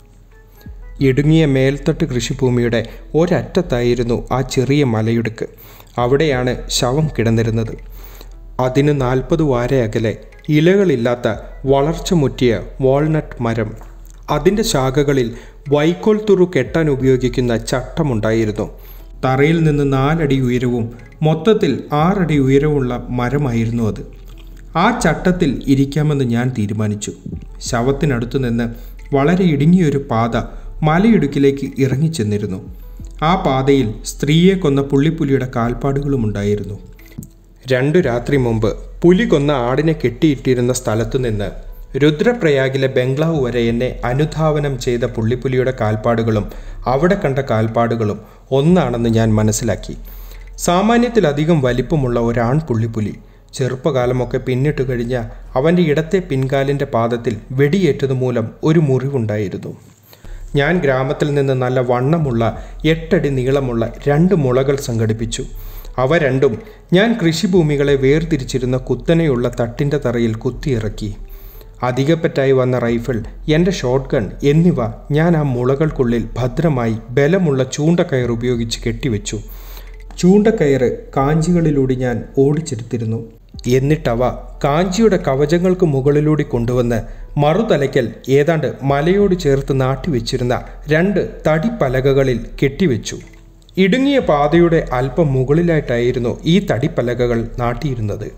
ഇടുങ്ങിയ മേൽത്തട്ട് കൃഷിഭൂമിയുടെ ഒരറ്റത്തായിരുന്നു ആ ചെറിയ മലയിടുക്ക് അവിടെയാണ് ശവം കിടന്നിരുന്നത് അതിന് നാൽപ്പത് വാര അകലെ ഇലകളില്ലാത്ത വളർച്ച മുറ്റിയ വാൾനട്ട് മരം അതിൻ്റെ ശാഖകളിൽ വൈക്കോൽ തുറു കെട്ടാൻ ഉപയോഗിക്കുന്ന ചട്ടമുണ്ടായിരുന്നു തറയിൽ നിന്ന് നാലടി ഉയരവും മൊത്തത്തിൽ ആറടി ഉയരവുമുള്ള മരമായിരുന്നു അത് ആ ചട്ടത്തിൽ ഇരിക്കാമെന്ന് ഞാൻ തീരുമാനിച്ചു ശവത്തിനടുത്തു നിന്ന് വളരെ ഇടുങ്ങിയൊരു പാത മലയിടുക്കിലേക്ക് ഇറങ്ങിച്ചെന്നിരുന്നു ആ പാതയിൽ സ്ത്രീയെ കൊന്ന പുള്ളിപ്പുലിയുടെ കാൽപ്പാടുകളും ഉണ്ടായിരുന്നു രണ്ടു രാത്രി മുമ്പ് പുലി കൊന്ന ആടിനെ കെട്ടിയിട്ടിരുന്ന സ്ഥലത്തു നിന്ന് രുദ്രപ്രയാഗിലെ ബംഗ്ലാവ് വരെ എന്നെ അനുധാവനം ചെയ്ത പുള്ളിപ്പുലിയുടെ കാൽപ്പാടുകളും അവിടെ കണ്ട കാൽപ്പാടുകളും ഒന്നാണെന്ന് ഞാൻ മനസ്സിലാക്കി സാമാന്യത്തിലധികം വലിപ്പമുള്ള ഒരാൺ പുള്ളിപ്പുലി ചെറുപ്പകാലമൊക്കെ പിന്നിട്ട് കഴിഞ്ഞ അവൻ്റെ ഇടത്തെ പിൻകാലിൻ്റെ പാദത്തിൽ വെടിയേറ്റത് മൂലം ഒരു മുറിവുണ്ടായിരുന്നു ഞാൻ ഗ്രാമത്തിൽ നിന്ന് നല്ല വണ്ണമുള്ള എട്ടടി നീളമുള്ള രണ്ട് മുളകൾ സംഘടിപ്പിച്ചു അവ രണ്ടും ഞാൻ കൃഷിഭൂമികളെ വേർതിരിച്ചിരുന്ന കുത്തനെയുള്ള തട്ടിൻ്റെ തറയിൽ കുത്തിയിറക്കി അധികപ്പറ്റായി വന്ന റൈഫിൾ എൻ്റെ ഷോട്ട് ഗൺ എന്നിവ ഞാൻ ആ മുളകൾക്കുള്ളിൽ ഭദ്രമായി ബലമുള്ള ചൂണ്ടക്കയർ ഉപയോഗിച്ച് കെട്ടിവെച്ചു ചൂണ്ടക്കയറ് കാഞ്ചികളിലൂടെ ഞാൻ ഓടിച്ചെടുത്തിരുന്നു എന്നിട്ടവ കാഞ്ചിയുടെ കവചങ്ങൾക്ക് മുകളിലൂടെ കൊണ്ടുവന്ന് മറുതലയ്ക്കൽ ഏതാണ്ട് മലയോട് ചേർത്ത് നാട്ടിവെച്ചിരുന്ന രണ്ട് തടിപ്പലകകളിൽ കെട്ടിവെച്ചു ഇടുങ്ങിയ പാതയുടെ അല്പം മുകളിലായിട്ടായിരുന്നു ഈ തടിപ്പലകകൾ നാട്ടിയിരുന്നത്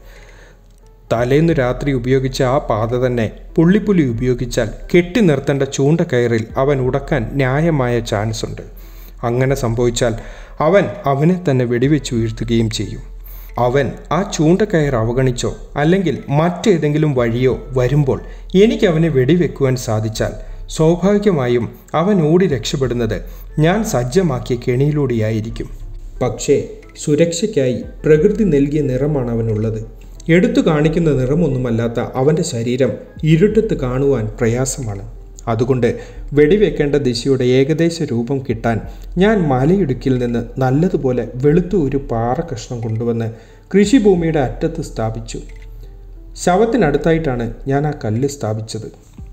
തലേന്നു രാത്രി ഉപയോഗിച്ച ആ പാത തന്നെ പുള്ളിപ്പുലി ഉപയോഗിച്ചാൽ കെട്ടി നിർത്തേണ്ട ചൂണ്ടക്കയറിൽ അവൻ ഉടക്കാൻ ന്യായമായ ചാൻസ് ഉണ്ട് അങ്ങനെ സംഭവിച്ചാൽ അവൻ അവനെ തന്നെ വെടിവെച്ച് വീഴ്ത്തുകയും ചെയ്യും അവൻ ആ ചൂണ്ടക്കയർ അവഗണിച്ചോ അല്ലെങ്കിൽ മറ്റേതെങ്കിലും വഴിയോ വരുമ്പോൾ എനിക്ക് അവനെ വെടിവെക്കുവാൻ സാധിച്ചാൽ സ്വാഭാവികമായും അവൻ ഓടി രക്ഷപ്പെടുന്നത് ഞാൻ സജ്ജമാക്കിയ കെണിയിലൂടെയായിരിക്കും പക്ഷേ സുരക്ഷയ്ക്കായി പ്രകൃതി നൽകിയ നിറമാണ് അവനുള്ളത് എടുത്തു കാണിക്കുന്ന നിറമൊന്നുമല്ലാത്ത അവൻ്റെ ശരീരം ഇരുട്ടത്ത് കാണുവാൻ പ്രയാസമാണ് അതുകൊണ്ട് വെടിവെക്കേണ്ട ദിശയുടെ ഏകദേശ രൂപം കിട്ടാൻ ഞാൻ മലയിടുക്കിൽ നിന്ന് നല്ലതുപോലെ വെളുത്ത ഒരു പാറ കഷ്ണം കൊണ്ടുവന്ന് കൃഷിഭൂമിയുടെ അറ്റത്ത് സ്ഥാപിച്ചു ശവത്തിനടുത്തായിട്ടാണ് ഞാൻ ആ കല്ല് സ്ഥാപിച്ചത്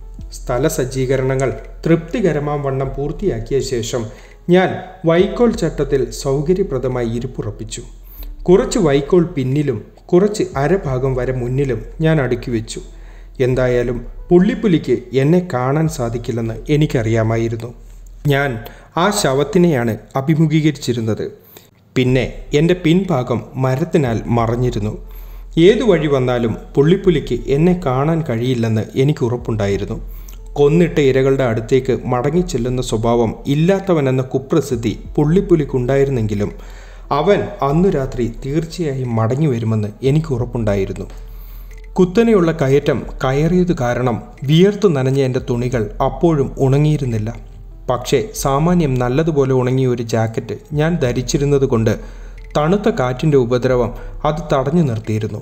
സ്ഥല സജ്ജീകരണങ്ങൾ തൃപ്തികരമാം വണ്ണം പൂർത്തിയാക്കിയ ശേഷം ഞാൻ വൈക്കോൽ ചട്ടത്തിൽ സൗകര്യപ്രദമായി ഇരിപ്പുറപ്പിച്ചു കുറച്ച് വൈക്കോൽ പിന്നിലും കുറച്ച് അരഭാഗം വരെ മുന്നിലും ഞാൻ അടുക്കി വെച്ചു എന്തായാലും പുള്ളിപ്പുലിക്ക് എന്നെ കാണാൻ സാധിക്കില്ലെന്ന് എനിക്കറിയാമായിരുന്നു ഞാൻ ആ ശവത്തിനെയാണ് അഭിമുഖീകരിച്ചിരുന്നത് പിന്നെ എൻ്റെ പിൻഭാഗം മരത്തിനാൽ മറഞ്ഞിരുന്നു ഏതു വഴി വന്നാലും പുള്ളിപ്പുലിക്ക് എന്നെ കാണാൻ കഴിയില്ലെന്ന് എനിക്ക് ഉറപ്പുണ്ടായിരുന്നു കൊന്നിട്ട ഇരകളുടെ അടുത്തേക്ക് മടങ്ങിച്ചെല്ലുന്ന സ്വഭാവം ഇല്ലാത്തവനെന്ന കുപ്രസിദ്ധി പുള്ളിപ്പുലിക്കുണ്ടായിരുന്നെങ്കിലും അവൻ അന്നു രാത്രി തീർച്ചയായും മടങ്ങി വരുമെന്ന് എനിക്ക് ഉറപ്പുണ്ടായിരുന്നു കുത്തനെയുള്ള കയറ്റം കയറിയത് കാരണം വിയർത്തു നനഞ്ഞ എൻ്റെ തുണികൾ അപ്പോഴും ഉണങ്ങിയിരുന്നില്ല പക്ഷേ സാമാന്യം നല്ലതുപോലെ ഉണങ്ങിയ ഒരു ജാക്കറ്റ് ഞാൻ ധരിച്ചിരുന്നത് കൊണ്ട് തണുത്ത കാറ്റിൻ്റെ ഉപദ്രവം അത് തടഞ്ഞു നിർത്തിയിരുന്നു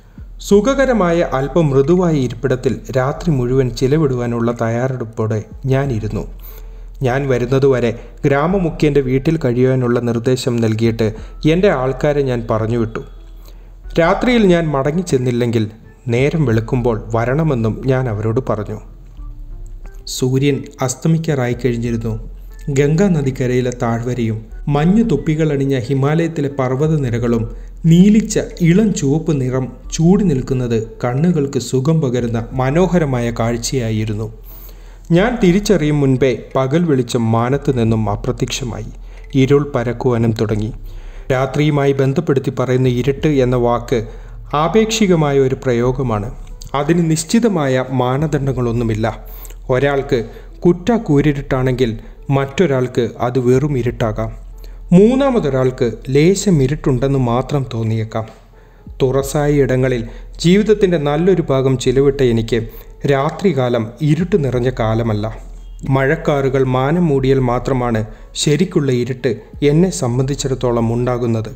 സുഖകരമായ അല്പം മൃദുവായ ഇരിപ്പിടത്തിൽ രാത്രി മുഴുവൻ ചിലവിടുവാനുള്ള തയ്യാറെടുപ്പോടെ ഞാൻ ഇരുന്നു ഞാൻ വരുന്നതുവരെ ഗ്രാമമുഖ്യൻ്റെ വീട്ടിൽ കഴിയുവാനുള്ള നിർദ്ദേശം നൽകിയിട്ട് എൻ്റെ ആൾക്കാരെ ഞാൻ പറഞ്ഞുവിട്ടു രാത്രിയിൽ ഞാൻ മടങ്ങിച്ചെന്നില്ലെങ്കിൽ നേരം വെളുക്കുമ്പോൾ വരണമെന്നും ഞാൻ അവരോട് പറഞ്ഞു സൂര്യൻ അസ്തമിക്കാറായി കഴിഞ്ഞിരുന്നു ഗംഗാ നദിക്കരയിലെ താഴ്വരയും മഞ്ഞു തൊപ്പികളണിഞ്ഞ ഹിമാലയത്തിലെ പർവ്വതനിരകളും നീലിച്ച ഇളം ചുവപ്പ് നിറം ചൂടി നിൽക്കുന്നത് കണ്ണുകൾക്ക് സുഖം പകരുന്ന മനോഹരമായ കാഴ്ചയായിരുന്നു ഞാൻ തിരിച്ചറിയും മുൻപേ പകൽ വെളിച്ചം മാനത്ത് നിന്നും അപ്രത്യക്ഷമായി ഇരുൾ പരക്കുവാനും തുടങ്ങി രാത്രിയുമായി ബന്ധപ്പെടുത്തി പറയുന്ന ഇരുട്ട് എന്ന വാക്ക് ആപേക്ഷികമായ ഒരു പ്രയോഗമാണ് അതിന് നിശ്ചിതമായ മാനദണ്ഡങ്ങളൊന്നുമില്ല ഒരാൾക്ക് കുറ്റ കൂരിരുട്ടാണെങ്കിൽ മറ്റൊരാൾക്ക് അത് വെറും ഇരുട്ടാകാം മൂന്നാമതൊരാൾക്ക് ലേശം ഇരുട്ടുണ്ടെന്ന് മാത്രം തോന്നിയേക്കാം തുറസായ ഇടങ്ങളിൽ ജീവിതത്തിൻ്റെ നല്ലൊരു ഭാഗം ചിലവിട്ട എനിക്ക് രാത്രികാലം ഇരുട്ട് നിറഞ്ഞ കാലമല്ല മഴക്കാറുകൾ മാനം മൂടിയാൽ മാത്രമാണ് ശരിക്കുള്ള ഇരുട്ട് എന്നെ സംബന്ധിച്ചിടത്തോളം ഉണ്ടാകുന്നത്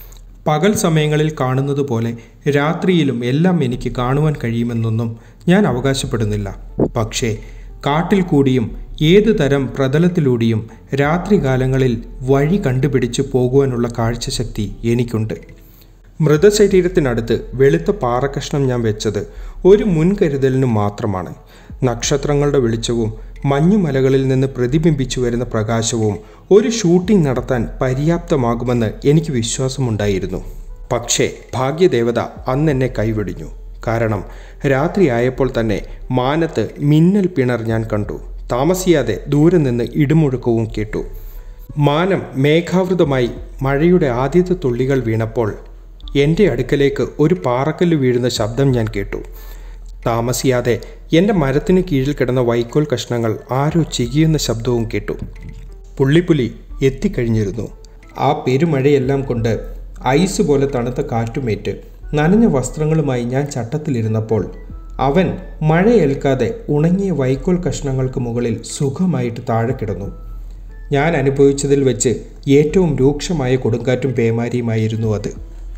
പകൽ സമയങ്ങളിൽ കാണുന്നത് പോലെ രാത്രിയിലും എല്ലാം എനിക്ക് കാണുവാൻ കഴിയുമെന്നൊന്നും ഞാൻ അവകാശപ്പെടുന്നില്ല പക്ഷേ കാട്ടിൽ കൂടിയും ഏതു തരം പ്രതലത്തിലൂടെയും രാത്രികാലങ്ങളിൽ വഴി കണ്ടുപിടിച്ച് പോകുവാനുള്ള കാഴ്ചശക്തി എനിക്കുണ്ട് മൃതശരീരത്തിനടുത്ത് വെളുത്ത പാറക്കഷ്ണം ഞാൻ വെച്ചത് ഒരു മുൻകരുതലിന് മാത്രമാണ് നക്ഷത്രങ്ങളുടെ വെളിച്ചവും മഞ്ഞുമലകളിൽ നിന്ന് പ്രതിബിംബിച്ചു വരുന്ന പ്രകാശവും ഒരു ഷൂട്ടിംഗ് നടത്താൻ പര്യാപ്തമാകുമെന്ന് എനിക്ക് വിശ്വാസമുണ്ടായിരുന്നു പക്ഷേ ഭാഗ്യദേവത അന്ന് എന്നെ കൈവെടിഞ്ഞു കാരണം രാത്രിയായപ്പോൾ തന്നെ മാനത്ത് മിന്നൽ പിണർ ഞാൻ കണ്ടു താമസിയാതെ ദൂരെ നിന്ന് ഇടിമുഴക്കവും കേട്ടു മാനം മേഘാവൃതമായി മഴയുടെ ആദ്യത്തെ തുള്ളികൾ വീണപ്പോൾ എൻ്റെ അടുക്കലേക്ക് ഒരു പാറക്കല്ല് വീഴുന്ന ശബ്ദം ഞാൻ കേട്ടു താമസിയാതെ എൻ്റെ മരത്തിന് കീഴിൽ കിടന്ന വൈക്കോൽ കഷ്ണങ്ങൾ ആരോ ചികിയുന്ന ശബ്ദവും കേട്ടു പുള്ളിപ്പുലി എത്തിക്കഴിഞ്ഞിരുന്നു ആ പെരുമഴയെല്ലാം കൊണ്ട് ഐസ് പോലെ തണുത്ത കാറ്റുമേറ്റ് നനഞ്ഞ വസ്ത്രങ്ങളുമായി ഞാൻ ചട്ടത്തിലിരുന്നപ്പോൾ അവൻ മഴയേൽക്കാതെ ഉണങ്ങിയ വൈക്കോൽ കഷ്ണങ്ങൾക്ക് മുകളിൽ സുഖമായിട്ട് താഴെ കിടന്നു ഞാൻ അനുഭവിച്ചതിൽ വെച്ച് ഏറ്റവും രൂക്ഷമായ കൊടുങ്കാറ്റും പേമാരിയുമായിരുന്നു അത്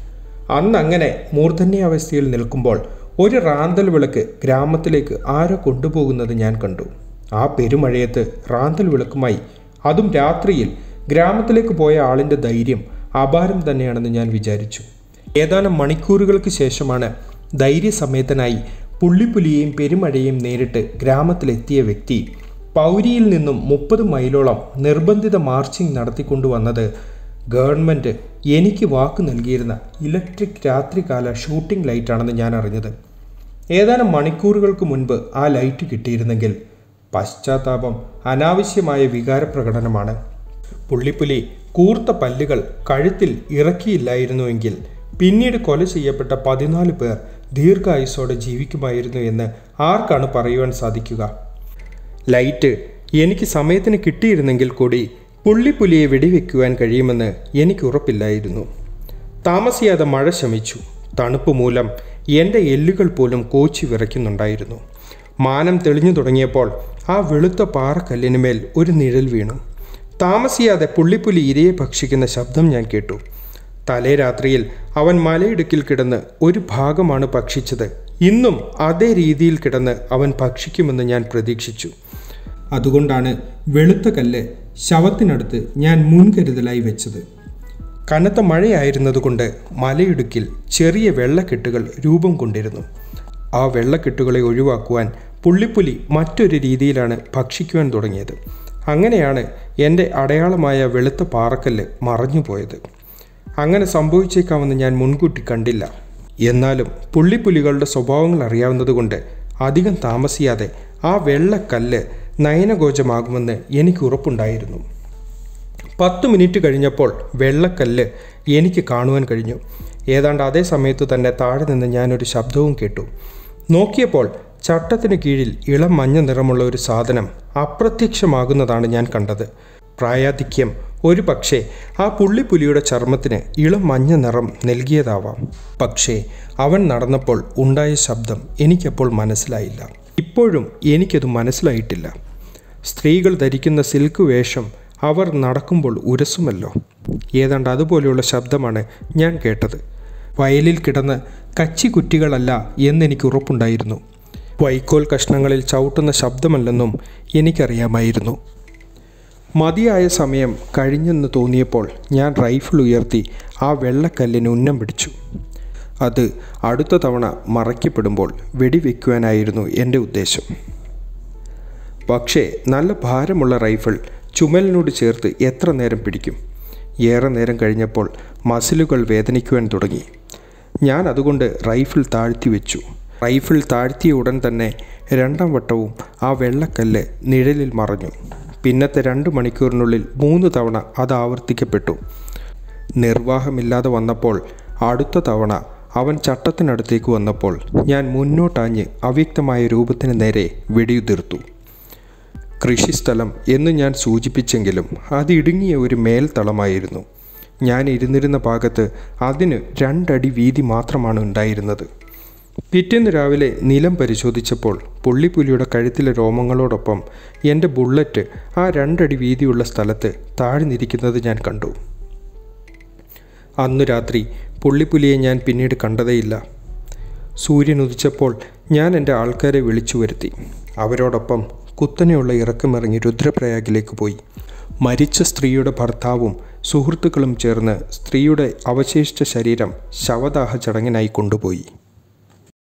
അന്ന് അങ്ങനെ മൂർധന്യാവസ്ഥയിൽ നിൽക്കുമ്പോൾ ഒരു റാന്തൽ വിളക്ക് ഗ്രാമത്തിലേക്ക് ആരോ കൊണ്ടുപോകുന്നത് ഞാൻ കണ്ടു ആ പെരുമഴയത്ത് റാന്തൽ വിളക്കുമായി അതും രാത്രിയിൽ ഗ്രാമത്തിലേക്ക് പോയ ആളിൻ്റെ ധൈര്യം അപാരം തന്നെയാണെന്ന് ഞാൻ വിചാരിച്ചു ഏതാനും മണിക്കൂറുകൾക്ക് ശേഷമാണ് ധൈര്യസമേതനായി പുള്ളിപ്പുലിയെയും പെരുമഴയെയും നേരിട്ട് ഗ്രാമത്തിലെത്തിയ വ്യക്തി പൗരിയിൽ നിന്നും മുപ്പത് മൈലോളം നിർബന്ധിത മാർച്ചിങ് നടത്തിക്കൊണ്ടുവന്നത് ഗവൺമെൻറ് എനിക്ക് വാക്ക് നൽകിയിരുന്ന ഇലക്ട്രിക് രാത്രികാല ഷൂട്ടിംഗ് ലൈറ്റാണെന്ന് ഞാൻ അറിഞ്ഞത് ഏതാനും മണിക്കൂറുകൾക്ക് മുൻപ് ആ ലൈറ്റ് കിട്ടിയിരുന്നെങ്കിൽ പശ്ചാത്താപം അനാവശ്യമായ വികാരപ്രകടനമാണ് പുള്ളിപ്പുലി കൂർത്ത പല്ലുകൾ കഴുത്തിൽ ഇറക്കിയില്ലായിരുന്നുവെങ്കിൽ പിന്നീട് കൊല ചെയ്യപ്പെട്ട പതിനാല് പേർ ദീർഘായുസോടെ ജീവിക്കുമായിരുന്നു എന്ന് ആർക്കാണ് പറയുവാൻ സാധിക്കുക ലൈറ്റ് എനിക്ക് സമയത്തിന് കിട്ടിയിരുന്നെങ്കിൽ കൂടി പുള്ളിപ്പുലിയെ വെടിവെക്കുവാൻ കഴിയുമെന്ന് എനിക്ക് ഉറപ്പില്ലായിരുന്നു താമസിയാതെ മഴ ശമിച്ചു തണുപ്പ് മൂലം എൻ്റെ എല്ലുകൾ പോലും കോച്ചി വിറയ്ക്കുന്നുണ്ടായിരുന്നു മാനം തെളിഞ്ഞു തുടങ്ങിയപ്പോൾ ആ വെളുത്ത പാറക്കല്ലിനുമേൽ ഒരു നിഴൽ വീണു താമസിയാതെ പുള്ളിപ്പുലി ഇരയെ ഭക്ഷിക്കുന്ന ശബ്ദം ഞാൻ കേട്ടു തലേ രാത്രിയിൽ അവൻ മലയിടുക്കിൽ കിടന്ന് ഒരു ഭാഗമാണ് ഭക്ഷിച്ചത് ഇന്നും അതേ രീതിയിൽ കിടന്ന് അവൻ ഭക്ഷിക്കുമെന്ന് ഞാൻ പ്രതീക്ഷിച്ചു അതുകൊണ്ടാണ് വെളുത്ത കല്ല് ശവത്തിനടുത്ത് ഞാൻ മുൻകരുതലായി വെച്ചത് കനത്ത മഴയായിരുന്നതുകൊണ്ട് മലയിടുക്കിൽ ചെറിയ വെള്ളക്കെട്ടുകൾ രൂപം കൊണ്ടിരുന്നു ആ വെള്ളക്കെട്ടുകളെ ഒഴിവാക്കുവാൻ പുള്ളിപ്പുലി മറ്റൊരു രീതിയിലാണ് ഭക്ഷിക്കുവാൻ തുടങ്ങിയത് അങ്ങനെയാണ് എൻ്റെ അടയാളമായ വെളുത്ത പാറക്കല്ല് മറഞ്ഞുപോയത് അങ്ങനെ സംഭവിച്ചേക്കാമെന്ന് ഞാൻ മുൻകൂട്ടി കണ്ടില്ല എന്നാലും പുള്ളിപ്പുലികളുടെ സ്വഭാവങ്ങൾ അറിയാവുന്നതുകൊണ്ട് അധികം താമസിയാതെ ആ വെള്ളക്കല്ല് നയനഗോചമാകുമെന്ന് എനിക്ക് ഉറപ്പുണ്ടായിരുന്നു പത്ത് മിനിറ്റ് കഴിഞ്ഞപ്പോൾ വെള്ളക്കല്ല് എനിക്ക് കാണുവാൻ കഴിഞ്ഞു ഏതാണ്ട് അതേ സമയത്ത് തന്നെ താഴെ നിന്ന് ഞാനൊരു ശബ്ദവും കേട്ടു നോക്കിയപ്പോൾ ചട്ടത്തിന് കീഴിൽ ഇളം മഞ്ഞ നിറമുള്ള ഒരു സാധനം അപ്രത്യക്ഷമാകുന്നതാണ് ഞാൻ കണ്ടത് പ്രായാധിക്യം ഒരു പക്ഷേ ആ പുള്ളിപ്പുലിയുടെ ചർമ്മത്തിന് ഇളം മഞ്ഞ നിറം നൽകിയതാവാം പക്ഷേ അവൻ നടന്നപ്പോൾ ഉണ്ടായ ശബ്ദം എനിക്കപ്പോൾ മനസ്സിലായില്ല ഇപ്പോഴും എനിക്കത് മനസ്സിലായിട്ടില്ല സ്ത്രീകൾ ധരിക്കുന്ന സിൽക്ക് വേഷം അവർ നടക്കുമ്പോൾ ഉരസുമല്ലോ ഏതാണ്ട് അതുപോലെയുള്ള ശബ്ദമാണ് ഞാൻ കേട്ടത് വയലിൽ കിടന്ന് കച്ചിക്കുറ്റികളല്ല എന്നെനിക്ക് ഉറപ്പുണ്ടായിരുന്നു വൈക്കോൽ കഷ്ണങ്ങളിൽ ചവിട്ടുന്ന ശബ്ദമല്ലെന്നും എനിക്കറിയാമായിരുന്നു മതിയായ സമയം കഴിഞ്ഞെന്ന് തോന്നിയപ്പോൾ ഞാൻ റൈഫിൾ ഉയർത്തി ആ വെള്ളക്കല്ലിന് ഉന്നം പിടിച്ചു അത് അടുത്ത തവണ മറയ്ക്കപ്പെടുമ്പോൾ വെടിവെക്കുവാനായിരുന്നു എൻ്റെ ഉദ്ദേശം പക്ഷേ നല്ല ഭാരമുള്ള റൈഫിൾ ചുമലിനോട് ചേർത്ത് എത്ര നേരം പിടിക്കും ഏറെ നേരം കഴിഞ്ഞപ്പോൾ മസിലുകൾ വേദനിക്കുവാൻ തുടങ്ങി ഞാൻ അതുകൊണ്ട് റൈഫിൾ താഴ്ത്തി വെച്ചു റൈഫിൾ താഴ്ത്തിയ ഉടൻ തന്നെ രണ്ടാം വട്ടവും ആ വെള്ളക്കല്ല് നിഴലിൽ മറഞ്ഞു പിന്നത്തെ രണ്ട് മണിക്കൂറിനുള്ളിൽ മൂന്ന് തവണ അത് ആവർത്തിക്കപ്പെട്ടു നിർവാഹമില്ലാതെ വന്നപ്പോൾ അടുത്ത തവണ അവൻ ചട്ടത്തിനടുത്തേക്ക് വന്നപ്പോൾ ഞാൻ മുന്നോട്ടാഞ്ഞ് അവ്യക്തമായ രൂപത്തിന് നേരെ വെടിയുതിർത്തു കൃഷിസ്ഥലം എന്ന് ഞാൻ സൂചിപ്പിച്ചെങ്കിലും അത് ഇടുങ്ങിയ ഒരു മേൽത്തളമായിരുന്നു ഞാൻ ഇരുന്നിരുന്ന ഭാഗത്ത് അതിന് രണ്ടടി വീതി മാത്രമാണ് ഉണ്ടായിരുന്നത് പിറ്റേന്ന് രാവിലെ നിലം പരിശോധിച്ചപ്പോൾ പുള്ളിപ്പുലിയുടെ കഴുത്തിലെ രോമങ്ങളോടൊപ്പം എൻ്റെ ബുള്ളറ്റ് ആ രണ്ടടി വീതിയുള്ള സ്ഥലത്ത് താഴ്ന്നിരിക്കുന്നത് ഞാൻ കണ്ടു അന്നു രാത്രി പുള്ളിപ്പുലിയെ ഞാൻ പിന്നീട് കണ്ടതേയില്ല സൂര്യൻ ഉദിച്ചപ്പോൾ ഞാൻ എൻ്റെ ആൾക്കാരെ വിളിച്ചു വരുത്തി അവരോടൊപ്പം കുത്തനെയുള്ള ഇറക്കമിറങ്ങി രുദ്രപ്രയാഗിലേക്ക് പോയി മരിച്ച സ്ത്രീയുടെ ഭർത്താവും സുഹൃത്തുക്കളും ചേർന്ന് സ്ത്രീയുടെ അവശേഷിച്ച ശരീരം ശവദാഹ ചടങ്ങിനായി കൊണ്ടുപോയി